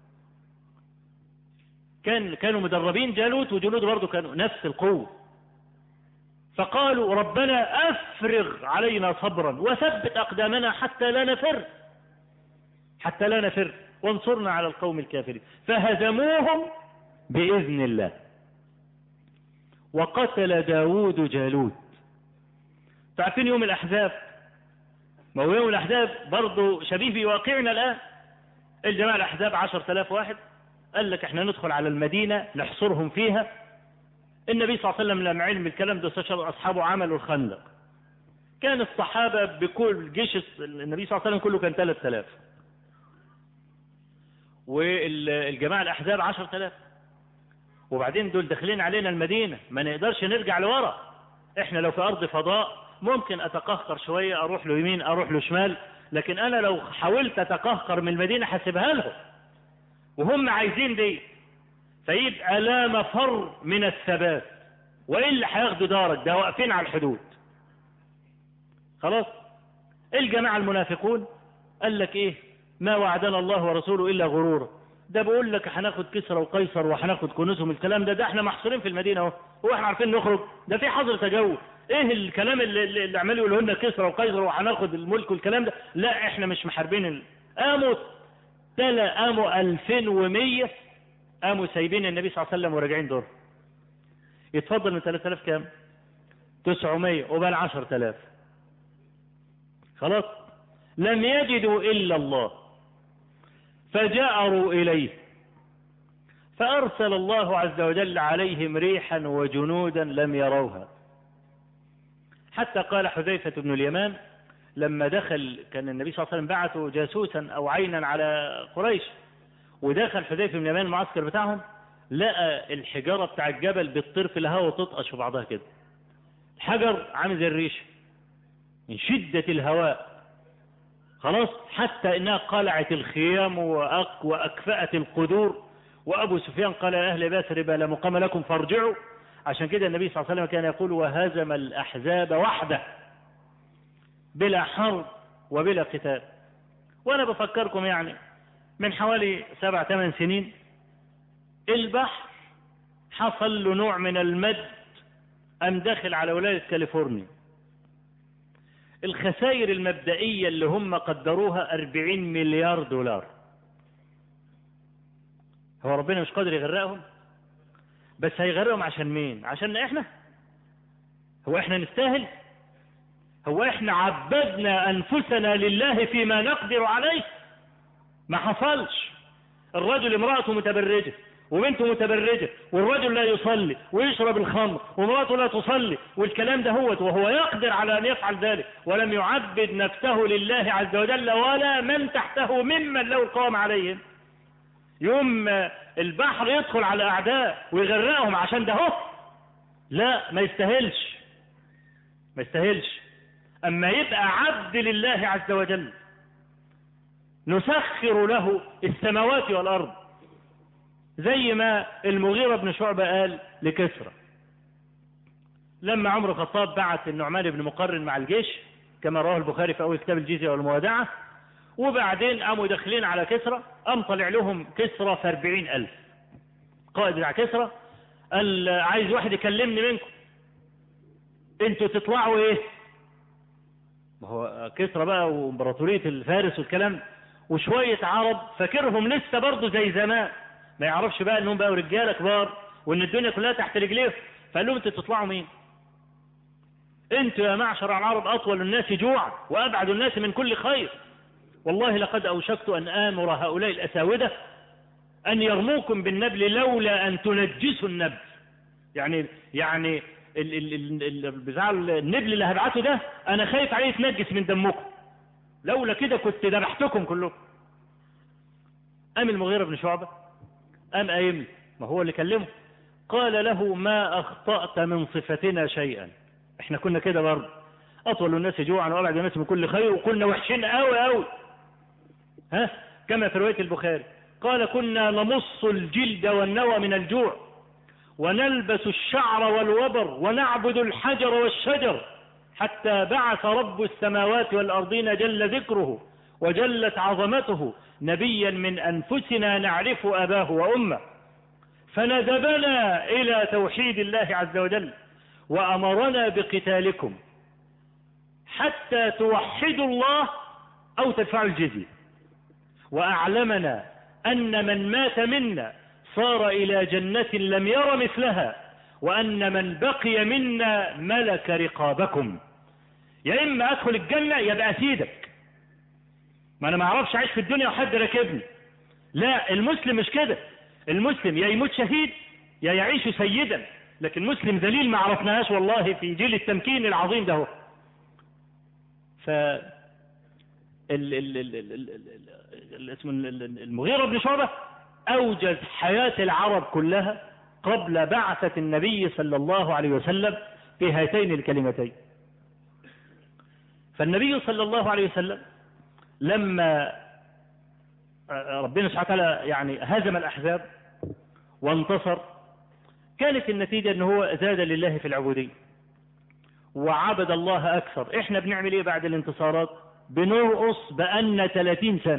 كان كانوا مدربين جالوت وجنود برضه كانوا نفس القوه فقالوا ربنا افرغ علينا صبرا وثبت اقدامنا حتى لا نفر حتى لا نفر وانصرنا على القوم الكافرين فهزموهم بإذن الله وقتل داود جالوت تعرفين يوم الأحزاب ما هو يوم الأحزاب برضه شبيه بواقعنا الآن الجماعة الأحزاب عشر ثلاث واحد قال لك احنا ندخل على المدينة نحصرهم فيها النبي صلى الله عليه وسلم لما علم الكلام ده استشار أصحابه عملوا الخندق كان الصحابة بكل جيش النبي صلى الله عليه وسلم كله كان ثلاث آلاف والجماعة الأحزاب عشر ثلاث وبعدين دول داخلين علينا المدينة ما نقدرش نرجع لورا احنا لو في أرض فضاء ممكن أتقهقر شوية أروح له يمين أروح له شمال لكن أنا لو حاولت أتقهقر من المدينة حسبها لهم وهم عايزين دي فيبقى لا مفر من الثبات وإلا هياخدوا دارك ده واقفين على الحدود خلاص الجماعة المنافقون قال لك ايه ما وعدنا الله ورسوله إلا غرورا ده بقول لك هناخد كسرى وقيصر وهناخد كنوزهم الكلام ده ده احنا محصورين في المدينة اهو هو احنا عارفين نخرج ده في حظر تجول ايه الكلام اللي, اللي عمال يقولوا لنا كسرى وقيصر وهناخد الملك والكلام ده لا احنا مش محاربين ال... قاموا تلا قاموا 2100 قاموا سايبين النبي صلى الله عليه وسلم وراجعين دور يتفضل من 3000 كام 900 وبال 10000 خلاص لم يجدوا إلا الله فجأروا إليه فأرسل الله عز وجل عليهم ريحا وجنودا لم يروها حتى قال حذيفة بن اليمان لما دخل كان النبي صلى الله عليه وسلم بعثه جاسوسا أو عينا على قريش ودخل حذيفة بن اليمان المعسكر بتاعهم لقى الحجارة بتاع الجبل بتطير في الهواء وتطقش في بعضها كده الحجر عامل زي الريش من شدة الهواء خلاص حتى انها قلعت الخيام وأك واكفأت القدور وابو سفيان قال يا اهل باسر لا مقام لكم فارجعوا عشان كده النبي صلى الله عليه وسلم كان يقول وهزم الأحزاب وحده بلا حرب وبلا قتال وأنا بفكركم يعني من حوالي سبع ثمان سنين البحر حصل له نوع من المد أم داخل على ولاية كاليفورنيا الخسائر المبدئية اللي هم قدروها 40 مليار دولار هو ربنا مش قادر يغرقهم بس هيغرقهم عشان مين عشان احنا هو احنا نستاهل هو احنا عبدنا انفسنا لله فيما نقدر عليه ما حصلش الرجل امرأته متبرجة وبنته متبرجة والرجل لا يصلي ويشرب الخمر ومراته لا تصلي والكلام ده هو وهو يقدر على أن يفعل ذلك ولم يعبد نفسه لله عز وجل ولا من تحته ممن له القوام عليهم يوم البحر يدخل على أعداء ويغرقهم عشان ده هو لا ما يستاهلش ما يستاهلش أما يبقى عبد لله عز وجل نسخر له السماوات والأرض زي ما المغيرة بن شعبة قال لكسرى لما عمر الخطاب بعت النعمان بن مقرن مع الجيش كما رواه البخاري في أول كتاب الجزية والموادعة وبعدين قاموا داخلين على كسرى قام طلع لهم كسرى في أربعين ألف قائد بتاع كسرى قال عايز واحد يكلمني منكم انتوا تطلعوا ايه ما هو كسرى بقى وامبراطورية الفارس والكلام وشوية عرب فاكرهم لسه برضه زي زمان ما يعرفش بقى انهم بقوا رجاله كبار وان الدنيا كلها تحت رجليه فقال لهم انتوا تطلعوا مين انتوا يا معشر العرب اطول الناس جوعا وابعد الناس من كل خير والله لقد اوشكت ان امر هؤلاء الاساوده ان يرموكم بالنبل لولا ان تنجسوا النبل يعني يعني ال ال ال بتاع النبل اللي هبعته ده انا خايف عليه يتنجس من دمكم لولا كده كنت ذبحتكم كلكم قام المغيرة بن شعبة قام قايم ما هو اللي كلمه قال له ما أخطأت من صفتنا شيئا احنا كنا كده برضه أطول الناس جوعا وأبعد الناس من كل خير وكنا وحشين قوي قوي ها كما في رواية البخاري قال كنا نمص الجلد والنوى من الجوع ونلبس الشعر والوبر ونعبد الحجر والشجر حتى بعث رب السماوات والأرضين جل ذكره وجلت عظمته نبيا من أنفسنا نعرف أباه وأمه فندبنا إلى توحيد الله عز وجل وأمرنا بقتالكم حتى توحدوا الله أو تدفعوا الجزية وأعلمنا أن من مات منا صار إلى جنة لم ير مثلها وأن من بقي منا ملك رقابكم يا إما أدخل الجنة يبقى سيدك ما أنا ما أعرفش أعيش في الدنيا وحد راكبني لا المسلم مش كده المسلم يا يموت شهيد يا يعيش سيدا لكن مسلم ذليل ما عرفناهاش والله في جيل التمكين العظيم ده هو ف ال ال ال ال ال ال اسمه المغيرة بن شعبة أوجز حياة العرب كلها قبل بعثة النبي صلى الله عليه وسلم في هاتين الكلمتين فالنبي صلى الله عليه وسلم لما ربنا سبحانه وتعالى يعني هزم الأحزاب وانتصر كانت النتيجة ان هو زاد لله في العبودية وعبد الله أكثر احنا بنعمل ايه بعد الانتصارات بنرقص بأن 30 سنة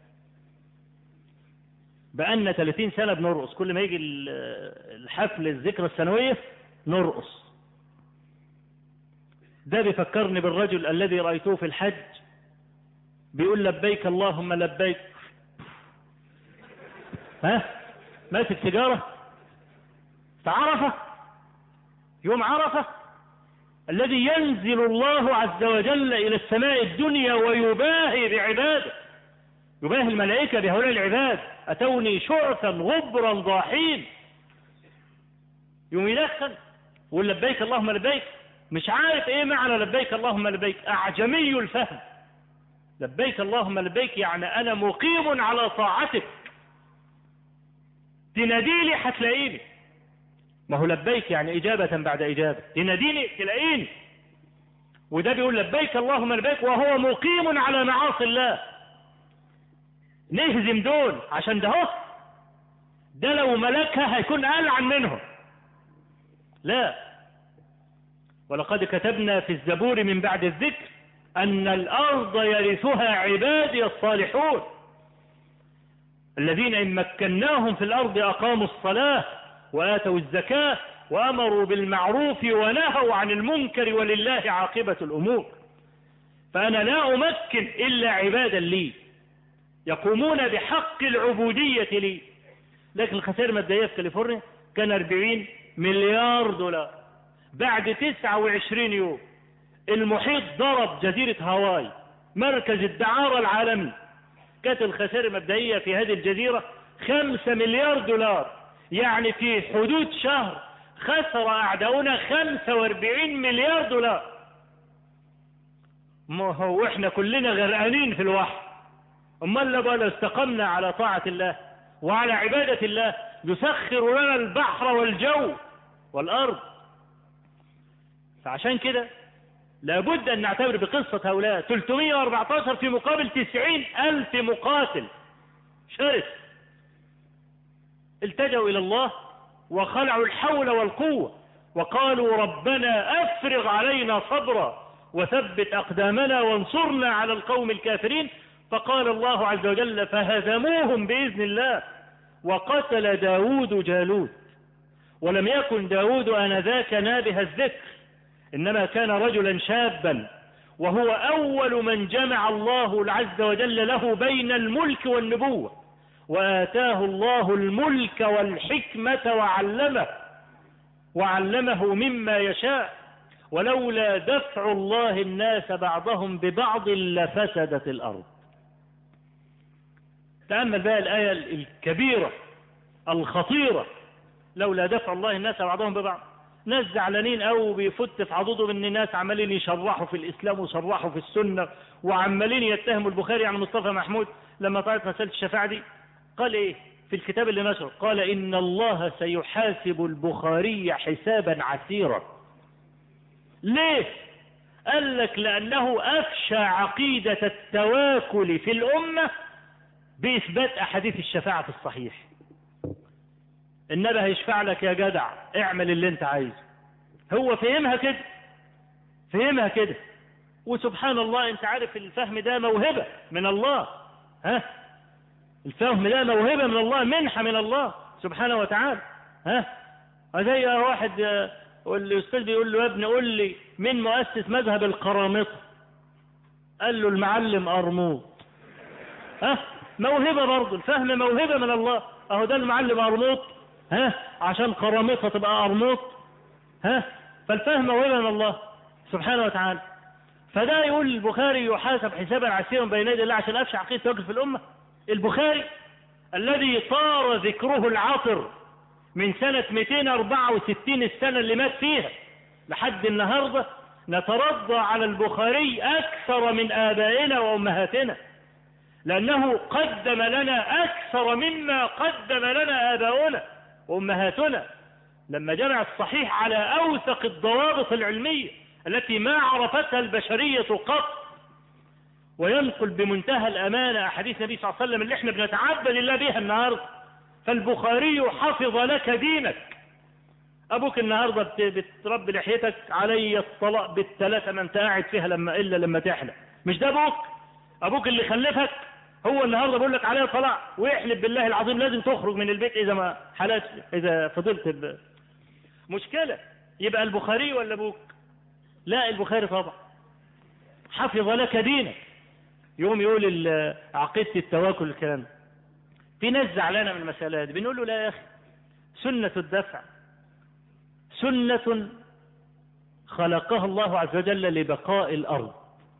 بأن 30 سنة بنرقص كل ما يجي الحفل الذكرى السنوية نرقص ده بيفكرني بالرجل الذي رأيته في الحج بيقول لبيك اللهم لبيك ها ماسك سيجارة فعرفة يوم عرفة الذي ينزل الله عز وجل إلى السماء الدنيا ويباهي بعباده يباهي الملائكة بهؤلاء العباد أتوني شعثا غبرا ضاحين يوم يدخل يقول لبيك اللهم لبيك مش عارف ايه معنى لبيك اللهم لبيك اعجمي الفهم لبيك اللهم لبيك يعني انا مقيم على طاعتك تناديلي هتلاقيني ما هو لبيك يعني اجابة بعد اجابة تناديني تلاقيني وده بيقول لبيك اللهم لبيك وهو مقيم على معاصي الله نهزم دول عشان ده هو ده لو ملكها هيكون ألعن منهم لا ولقد كتبنا في الزبور من بعد الذكر أن الأرض يرثها عبادي الصالحون الذين إن مكناهم في الأرض أقاموا الصلاة وآتوا الزكاة وأمروا بالمعروف ونهوا عن المنكر ولله عاقبة الأمور فأنا لا أمكن إلا عبادا لي يقومون بحق العبودية لي لكن الخسائر المبدئية في كاليفورنيا كان 40 مليار دولار بعد 29 يوم المحيط ضرب جزيرة هاواي مركز الدعارة العالمي كانت الخسائر المبدئية في هذه الجزيرة 5 مليار دولار يعني في حدود شهر خسر أعداؤنا 45 مليار دولار ما هو احنا كلنا غرقانين في الوحي امال لو لو استقمنا على طاعة الله وعلى عبادة الله يسخر لنا البحر والجو والأرض فعشان كده لابد أن نعتبر بقصة هؤلاء 314 في مقابل 90 ألف مقاتل شرس التجوا إلى الله وخلعوا الحول والقوة وقالوا ربنا أفرغ علينا صبرا وثبت أقدامنا وانصرنا على القوم الكافرين فقال الله عز وجل فهزموهم بإذن الله وقتل داود جالوت ولم يكن داود آنذاك نابه الذكر إنما كان رجلا شابا وهو أول من جمع الله عز وجل له بين الملك والنبوة وآتاه الله الملك والحكمة وعلمه وعلمه مما يشاء ولولا دفع الله الناس بعضهم ببعض لفسدت الأرض تأمل بقى الآية الكبيرة الخطيرة لولا دفع الله الناس بعضهم ببعض ناس زعلانين قوي بيفت في عضوضهم ان ناس عمالين يشرحوا في الاسلام ويشرحوا في السنه وعمالين يتهموا البخاري عن مصطفى محمود لما طلعت مساله الشفاعه دي قال ايه في الكتاب اللي نشر قال ان الله سيحاسب البخاري حسابا عسيرا ليه قال لك لانه افشى عقيده التواكل في الامه باثبات احاديث الشفاعه في الصحيح النبي هيشفع لك يا جدع اعمل اللي انت عايزه هو فهمها كده فهمها كده وسبحان الله انت عارف الفهم ده موهبة من الله ها الفهم ده موهبة من الله منحة من الله سبحانه وتعالى ها زي واحد الاستاذ بيقول له يا ابني قول لي مين مؤسس مذهب القرامطة قال له المعلم ارموط ها موهبة برضه الفهم موهبة من الله اهو ده المعلم ارموط ها عشان قرامطها تبقى قرموط ها فالفهم موهبة من الله سبحانه وتعالى فده يقول البخاري يحاسب حسابا عسيرا بين يدي الله عشان افشى عقيده توكل في الامه البخاري الذي طار ذكره العاطر من سنة 264 السنة اللي مات فيها لحد النهاردة نترضى على البخاري أكثر من آبائنا وأمهاتنا لأنه قدم لنا أكثر مما قدم لنا آباؤنا وأمهاتنا لما جمع الصحيح على أوثق الضوابط العلمية التي ما عرفتها البشرية قط وينقل بمنتهى الأمانة أحاديث النبي صلى الله عليه وسلم اللي احنا بنتعبد الله بها النهاردة فالبخاري حفظ لك دينك أبوك النهاردة بتربي لحيتك علي الطلاق بالثلاثة ما انت قاعد فيها لما إلا لما تحلى مش ده أبوك أبوك اللي خلفك هو النهاردة بيقول لك عليه طلاق ويحلف بالله العظيم لازم تخرج من البيت إذا ما حلت إذا فضلت ب... مشكلة يبقى البخاري ولا أبوك لا البخاري طبعا حفظ لك دينك يوم يقول عقيدة التواكل الكلام في ناس زعلانة من المسألة دي بنقول له لا يا أخي سنة الدفع سنة خلقها الله عز وجل لبقاء الأرض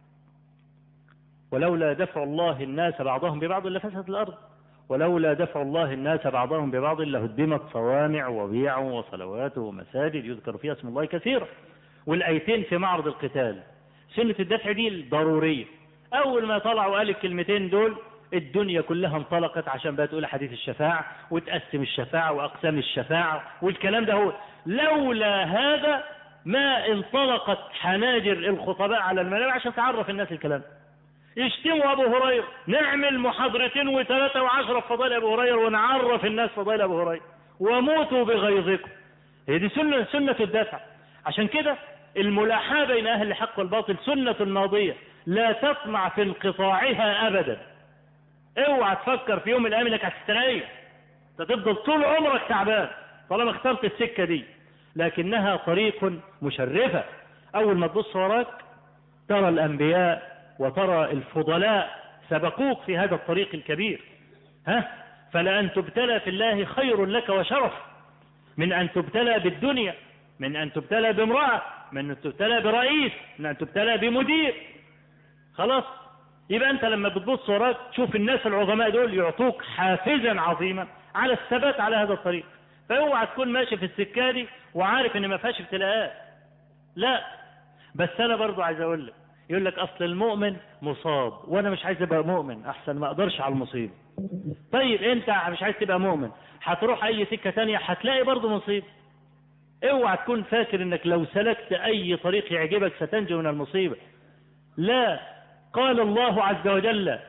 ولولا دفع الله الناس بعضهم ببعض لفسدت الأرض ولولا دفع الله الناس بعضهم ببعض لهدمت صوامع وبيع وصلوات ومساجد يذكر فيها اسم الله كثيرا والآيتين في معرض القتال سنة الدفع دي ضرورية أول ما طلعوا قال الكلمتين دول الدنيا كلها انطلقت عشان بقى تقول حديث الشفاعة وتقسم الشفاعة وأقسام الشفاعة والكلام ده هو لولا هذا ما انطلقت حناجر الخطباء على المنابر عشان تعرف الناس الكلام يشتموا أبو هريرة نعمل محاضرتين وثلاثة وعشرة في فضائل أبو هريرة ونعرف الناس فضائل أبو هريرة وموتوا بغيظكم هي دي سنة سنة الدفع عشان كده الملاحاة بين أهل الحق والباطل سنة ماضية لا تطمع في انقطاعها أبدا اوعى تفكر في يوم من الأيام انك هتستريح تفضل طول عمرك تعبان طالما اخترت السكة دي لكنها طريق مشرفة أول ما تبص وراك ترى الأنبياء وترى الفضلاء سبقوك في هذا الطريق الكبير ها فلأن تبتلى في الله خير لك وشرف من أن تبتلى بالدنيا من أن تبتلى بامرأة من أن تبتلى برئيس من أن تبتلى بمدير خلاص يبقى أنت لما بتبص وراك تشوف الناس العظماء دول يعطوك حافزا عظيما على الثبات على هذا الطريق فاوعى تكون ماشي في السكة دي وعارف ان ما فيهاش ابتلاءات لا بس انا برضو عايز اقول لك يقول لك اصل المؤمن مصاب وانا مش عايز ابقى مؤمن احسن ما اقدرش على المصيبه طيب انت مش عايز تبقى مؤمن هتروح اي سكه تانية هتلاقي برضو مصيبه اوعى تكون فاكر انك لو سلكت اي طريق يعجبك ستنجو من المصيبه لا قال الله عز وجل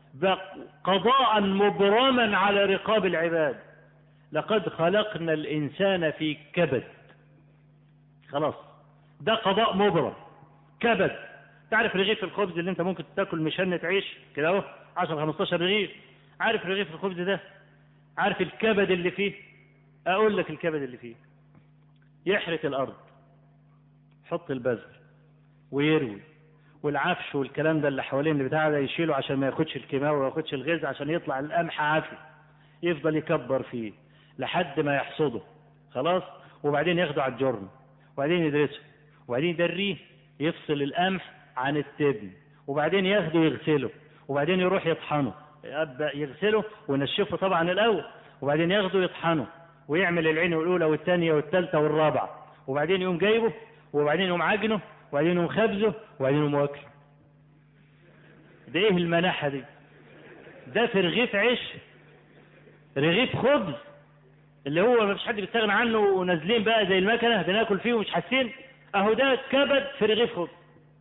قضاء مبرما على رقاب العباد لقد خلقنا الإنسان في كبد خلاص ده قضاء مبرم كبد تعرف رغيف الخبز اللي انت ممكن تاكل مشنة عيش كده اهو 10 15 رغيف عارف رغيف الخبز ده عارف الكبد اللي فيه اقول لك الكبد اللي فيه يحرث الارض يحط البذر ويروي والعفش والكلام ده اللي حوالين البتاع ده يشيله عشان ما ياخدش الكيماوي وما ياخدش الغذاء عشان يطلع القمح عافي يفضل يكبر فيه لحد ما يحصده خلاص وبعدين ياخده على الجرن وبعدين يدرسه وبعدين يدريه يفصل القمح عن التبن وبعدين ياخده يغسله وبعدين يروح يطحنه يبدأ يغسله وينشفه طبعا الأول وبعدين ياخده يطحنه ويعمل العين الأولى والثانية والثالثة والرابعة وبعدين يقوم جايبه وبعدين يقوم عجنه وبعدين يقوم خبزه وبعدين يقوم واكله ده ايه المناحة دي ده في رغيف عيش رغيف خبز اللي هو ما فيش حد بيستغنى عنه ونازلين بقى زي المكنه بناكل فيه ومش حاسين اهو ده كبد في رغيف خبز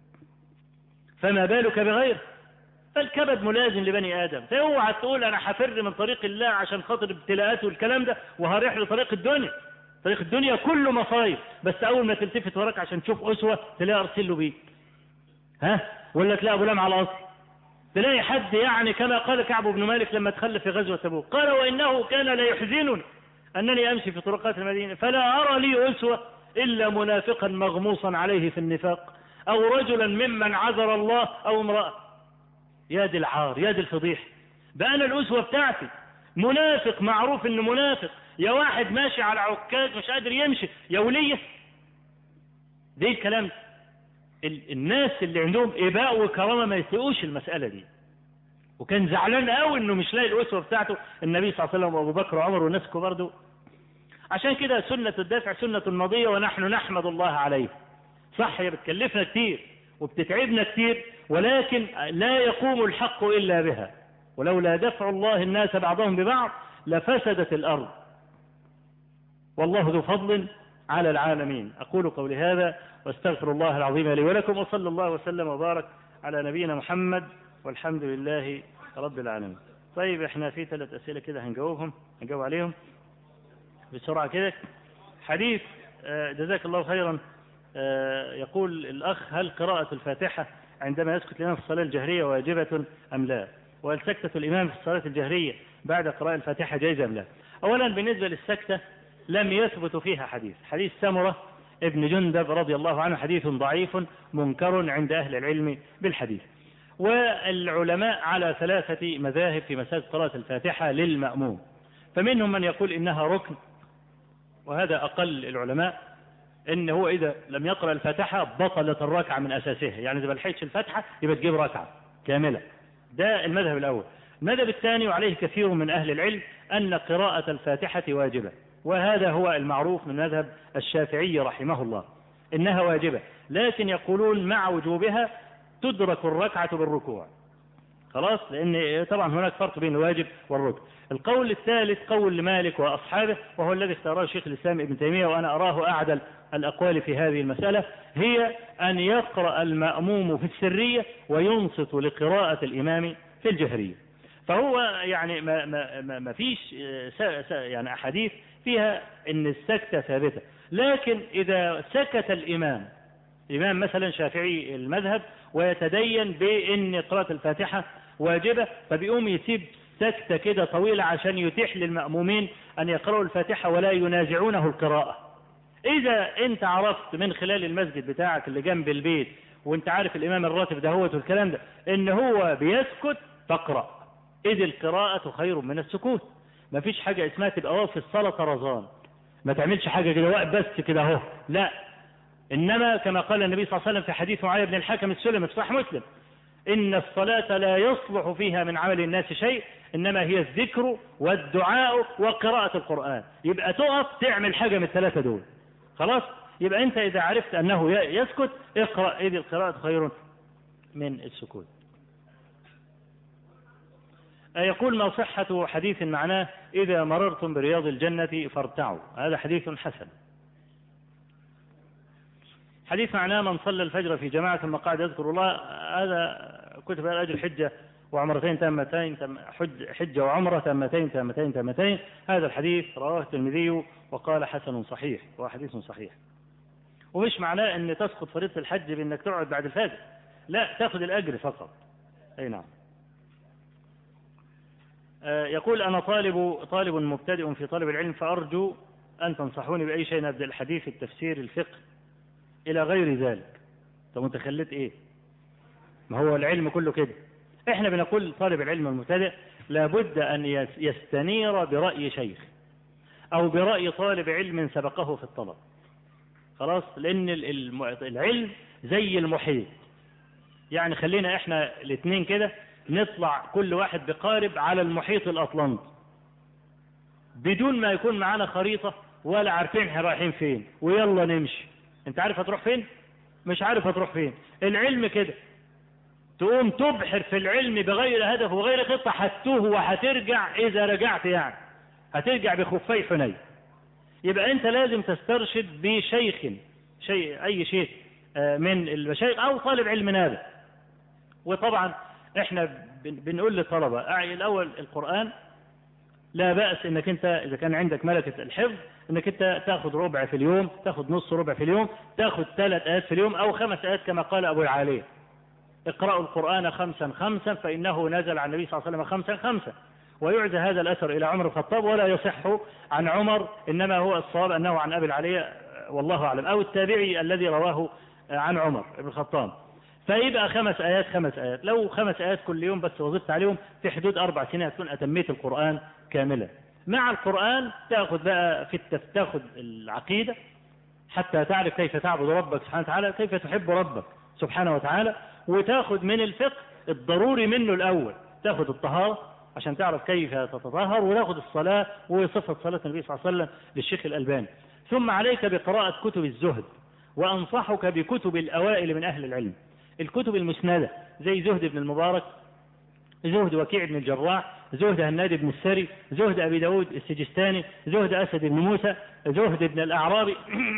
فما بالك بغيره فالكبد ملازم لبني ادم فاوعى تقول انا هفر من طريق الله عشان خاطر ابتلاءات والكلام ده وهروح لطريق الدنيا طريق الدنيا كله مصايب بس اول ما تلتفت وراك عشان تشوف اسوه تلاقي ارسل له بيه ها ولا تلاقي ابو لام على الاصل تلاقي حد يعني كما قال كعب بن مالك لما تخلف في غزوه تبوك قال وانه كان لا يحزنني أنني أمشي في طرقات المدينة فلا أرى لي أسوة إلا منافقا مغموصا عليه في النفاق أو رجلا ممن عذر الله أو امرأة يا دي العار يا دي الفضيح ده أنا الأسوة بتاعتي منافق معروف إنه منافق يا واحد ماشي على عكاز مش قادر يمشي يا ولية ده الكلام ده الناس اللي عندهم إباء وكرامة ما يسيئوش المسألة دي وكان زعلان قوي انه مش لاقي الاسوه بتاعته النبي صلى الله عليه وسلم وابو بكر وعمر والناس برضه عشان كده سنة الدافع سنة ماضية ونحن نحمد الله عليه صح هي بتكلفنا كتير وبتتعبنا كتير ولكن لا يقوم الحق إلا بها ولولا دفع الله الناس بعضهم ببعض لفسدت الأرض والله ذو فضل على العالمين أقول قولي هذا واستغفر الله العظيم لي ولكم وصلى الله وسلم وبارك على نبينا محمد والحمد لله رب العالمين طيب احنا في ثلاث أسئلة كده هنجاوبهم هنجاوب عليهم بسرعة كده حديث جزاك الله خيرا يقول الأخ هل قراءة الفاتحة عندما يسكت الإمام في الصلاة الجهرية واجبة أم لا وهل سكتة الإمام في الصلاة الجهرية بعد قراءة الفاتحة جائزة أم لا أولا بالنسبة للسكتة لم يثبت فيها حديث حديث سمرة ابن جندب رضي الله عنه حديث ضعيف منكر عند أهل العلم بالحديث والعلماء على ثلاثة مذاهب في مسألة قراءة الفاتحة للمأموم فمنهم من يقول إنها ركن وهذا أقل العلماء إن هو إذا لم يقرأ الفاتحة بطلت الركعة من أساسها يعني إذا ما لحقتش الفاتحة يبقى تجيب ركعة كاملة ده المذهب الأول المذهب الثاني وعليه كثير من أهل العلم أن قراءة الفاتحة واجبة وهذا هو المعروف من مذهب الشافعي رحمه الله إنها واجبة لكن يقولون مع وجوبها تدرك الركعة بالركوع خلاص لأن طبعا هناك فرق بين الواجب والركن القول الثالث قول لمالك وأصحابه وهو الذي اختاره شيخ الإسلام ابن تيمية وأنا أراه أعدل الأقوال في هذه المسألة هي أن يقرأ المأموم في السرية وينصت لقراءة الإمام في الجهرية فهو يعني ما, ما, ما, ما فيش يعني أحاديث فيها أن السكتة ثابتة لكن إذا سكت الإمام الإمام مثلا شافعي المذهب ويتدين بأن قراءة الفاتحة واجبة فبيقوم يسيب سكتة كده طويلة عشان يتيح للمأمومين أن يقرأوا الفاتحة ولا ينازعونه القراءة إذا أنت عرفت من خلال المسجد بتاعك اللي جنب البيت وأنت عارف الإمام الراتب ده هو والكلام ده إن هو بيسكت فاقرأ إذ القراءة خير من السكوت مفيش حاجة اسمها تبقى واقف في الصلاة طرزان ما تعملش حاجة كده واقف بس كده اهو لا إنما كما قال النبي صلى الله عليه وسلم في حديث معاوية بن الحكم السلمي في صحيح مسلم إن الصلاة لا يصلح فيها من عمل الناس شيء إنما هي الذكر والدعاء وقراءة القرآن يبقى تقف تعمل حاجة من الثلاثة دول خلاص يبقى أنت إذا عرفت أنه يسكت اقرأ إذ القراءة خير من السكوت يقول ما صحة حديث معناه إذا مررتم برياض الجنة فارتعوا هذا حديث حسن حديث معناه من صلى الفجر في جماعة ثم قعد يذكر الله هذا كتب الأجر حجة وعمرتين تامتين حج حجة وعمرة تامتين تامتين تامتين هذا الحديث رواه الترمذي وقال حسن صحيح وهو حديث صحيح ومش معناه ان تسقط فريضة الحج بانك تقعد بعد الفجر لا تاخذ الاجر فقط اي نعم يقول أنا طالب طالب مبتدئ في طالب العلم فأرجو أن تنصحوني بأي شيء نبدأ الحديث التفسير الفقه إلى غير ذلك طب أنت خليت إيه ما هو العلم كله كده إحنا بنقول طالب العلم المبتدئ لابد أن يستنير برأي شيخ أو برأي طالب علم سبقه في الطلب خلاص لأن العلم زي المحيط يعني خلينا إحنا الاثنين كده نطلع كل واحد بقارب على المحيط الأطلنطي بدون ما يكون معانا خريطة ولا عارفين احنا رايحين فين ويلا نمشي انت عارف هتروح فين مش عارف هتروح فين العلم كده تقوم تبحر في العلم بغير هدف وغير خطة هتوه وهترجع إذا رجعت يعني هترجع بخفي حنين يبقى أنت لازم تسترشد بشيخ شيء أي شيخ من المشايخ أو طالب علم نابع وطبعا احنا بنقول للطلبة الأول القرآن لا بأس انك انت اذا كان عندك ملكة الحفظ انك انت تاخذ ربع في اليوم تاخذ نص ربع في اليوم تاخذ ثلاث آيات في اليوم او خمس آيات كما قال ابو العالية اقرأوا القرآن خمسا خمسا فإنه نزل عن النبي صلى الله عليه وسلم خمسا خمسا ويعزى هذا الأثر إلى عمر الخطاب ولا يصح عن عمر إنما هو الصواب أنه عن أبي العالية والله أعلم أو التابعي الذي رواه عن عمر بن الخطاب فيبقى خمس آيات خمس آيات لو خمس آيات كل يوم بس وظفت عليهم في حدود أربع سنين هتكون أتميت القرآن كاملا مع القرآن تأخذ بقى في التف... تأخذ العقيدة حتى تعرف كيف تعبد ربك سبحانه وتعالى كيف تحب ربك سبحانه وتعالى وتأخذ من الفقه الضروري منه الأول تأخذ الطهارة عشان تعرف كيف تتطهر وتأخذ الصلاة وصفة صلاة النبي صلى الله عليه وسلم للشيخ الألباني ثم عليك بقراءة كتب الزهد وأنصحك بكتب الأوائل من أهل العلم الكتب المسندة زي زهد بن المبارك زهد وكيع بن الجراح زهد هناد بن السري زهد أبي داود السجستاني زهد أسد بن موسى زهد بن الأعرابي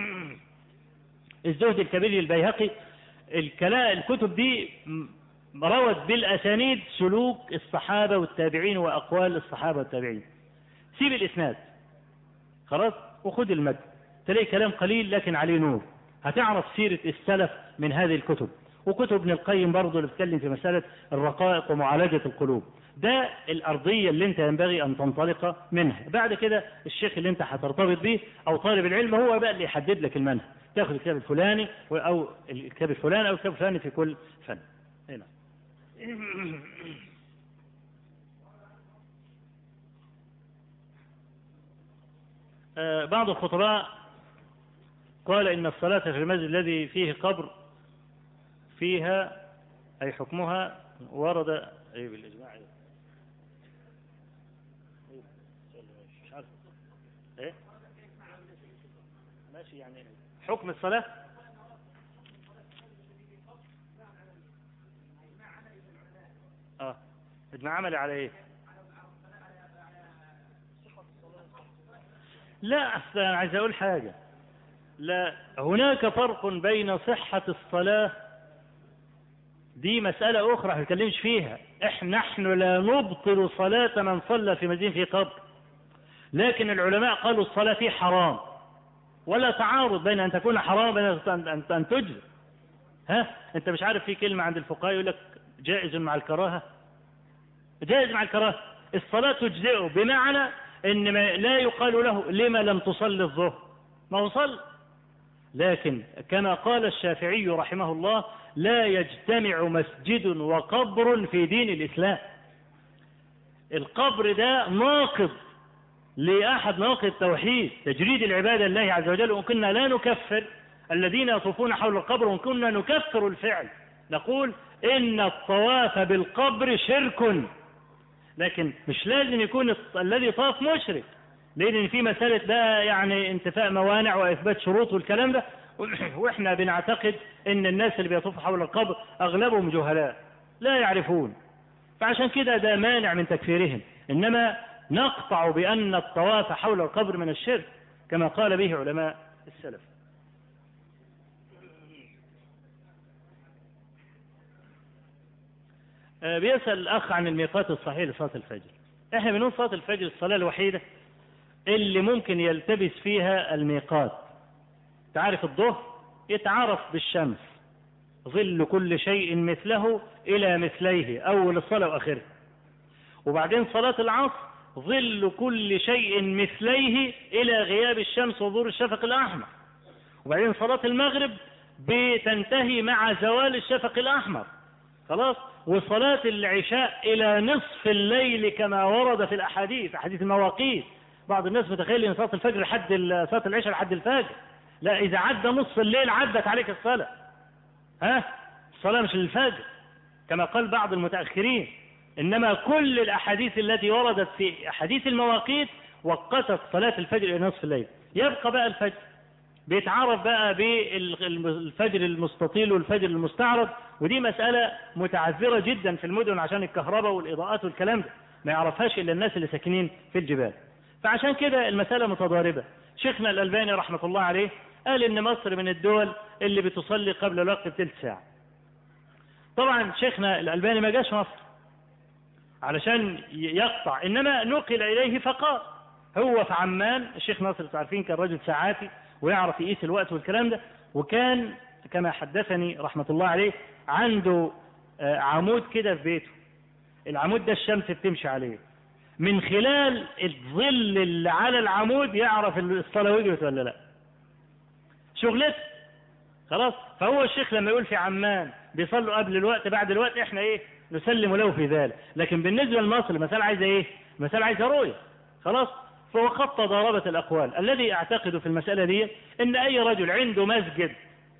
الزهد الكبير البيهقي الكلام الكتب دي روت بالأسانيد سلوك الصحابة والتابعين وأقوال الصحابة والتابعين سيب الإسناد خلاص وخد المد تلاقي كلام قليل لكن عليه نور هتعرف سيرة السلف من هذه الكتب وكتب ابن القيم برضه اللي بتتكلم في مسألة الرقائق ومعالجة القلوب ده الأرضية اللي انت ينبغي أن تنطلق منها بعد كده الشيخ اللي انت هترتبط به أو طالب العلم هو بقى اللي يحدد لك المنهج تاخذ الكتاب الفلاني أو الكتاب الفلاني أو الكتاب الفلاني في كل فن هنا آه بعض الخطباء قال إن الصلاة في المسجد الذي فيه قبر فيها أي حكمها ورد أي بالإجماع مش عارف إيه ماشي يعني حكم الصلاة اه اجماع عملي على ايه لا اصل انا عايز اقول حاجه لا هناك فرق بين صحه الصلاه دي مسألة أخرى ما نتكلمش فيها إحنا نحن لا نبطل صلاة من صلى في مدينة في قبر لكن العلماء قالوا الصلاة فيه حرام ولا تعارض بين أن تكون حرام وبين أن أن تجزي ها أنت مش عارف في كلمة عند الفقهاء يقول لك جائز مع الكراهة جائز مع الكراهة الصلاة تجزئه بمعنى ان ما لا يقال له لما لم تصلي الظهر ما هو صلى لكن كما قال الشافعي رحمه الله لا يجتمع مسجد وقبر في دين الإسلام القبر ده ناقض لأحد نواقض التوحيد تجريد العبادة لله عز وجل وكنا لا نكفر الذين يطوفون حول القبر وكنا نكفر الفعل نقول إن الطواف بالقبر شرك لكن مش لازم يكون الذي طاف مشرك لان في مسألة بقى يعني انتفاء موانع واثبات شروط والكلام ده واحنا بنعتقد ان الناس اللي بيطوفوا حول القبر اغلبهم جهلاء لا يعرفون فعشان كده ده مانع من تكفيرهم انما نقطع بان الطواف حول القبر من الشرك كما قال به علماء السلف بيسأل الأخ عن الميقات الصحيح لصلاة الفجر احنا بنقول صلاة الفجر الصلاة الوحيدة اللي ممكن يلتبس فيها الميقات تعرف الظهر يتعرف بالشمس ظل كل شيء مثله إلى مثليه أول الصلاة وآخرها وبعدين صلاة العصر ظل كل شيء مثليه إلى غياب الشمس وظهور الشفق الأحمر وبعدين صلاة المغرب بتنتهي مع زوال الشفق الأحمر خلاص وصلاة العشاء إلى نصف الليل كما ورد في الأحاديث أحاديث المواقيت بعض الناس متخيل أن صلاة الفجر لحد صلاة العشاء لحد الفجر لا إذا عدى نصف الليل عدت عليك الصلاة ها الصلاة مش للفجر كما قال بعض المتأخرين إنما كل الأحاديث التي وردت في أحاديث المواقيت وقتت صلاة الفجر إلى نصف الليل يبقى بقى الفجر بيتعرف بقى بالفجر المستطيل والفجر المستعرض ودي مسألة متعذرة جدا في المدن عشان الكهرباء والإضاءات والكلام ده ما يعرفهاش إلا الناس اللي ساكنين في الجبال فعشان كده المسألة متضاربة شيخنا الألباني رحمة الله عليه قال إن مصر من الدول اللي بتصلي قبل الوقت بثلث ساعة طبعا شيخنا الألباني ما جاش مصر علشان يقطع إنما نقل إليه فقال هو في عمان الشيخ ناصر عارفين كان رجل ساعاتي ويعرف يقيس الوقت والكلام ده وكان كما حدثني رحمة الله عليه عنده عمود كده في بيته العمود ده الشمس بتمشي عليه من خلال الظل اللي على العمود يعرف الصلاة وجبت ولا لا شغلته خلاص فهو الشيخ لما يقول في عمان بيصلوا قبل الوقت بعد الوقت احنا ايه نسلم له في ذلك لكن بالنسبة لمصر المسألة عايزة ايه المسألة عايزة رؤية خلاص فهو خط ضربة الأقوال الذي أعتقد في المسألة دي إن أي رجل عنده مسجد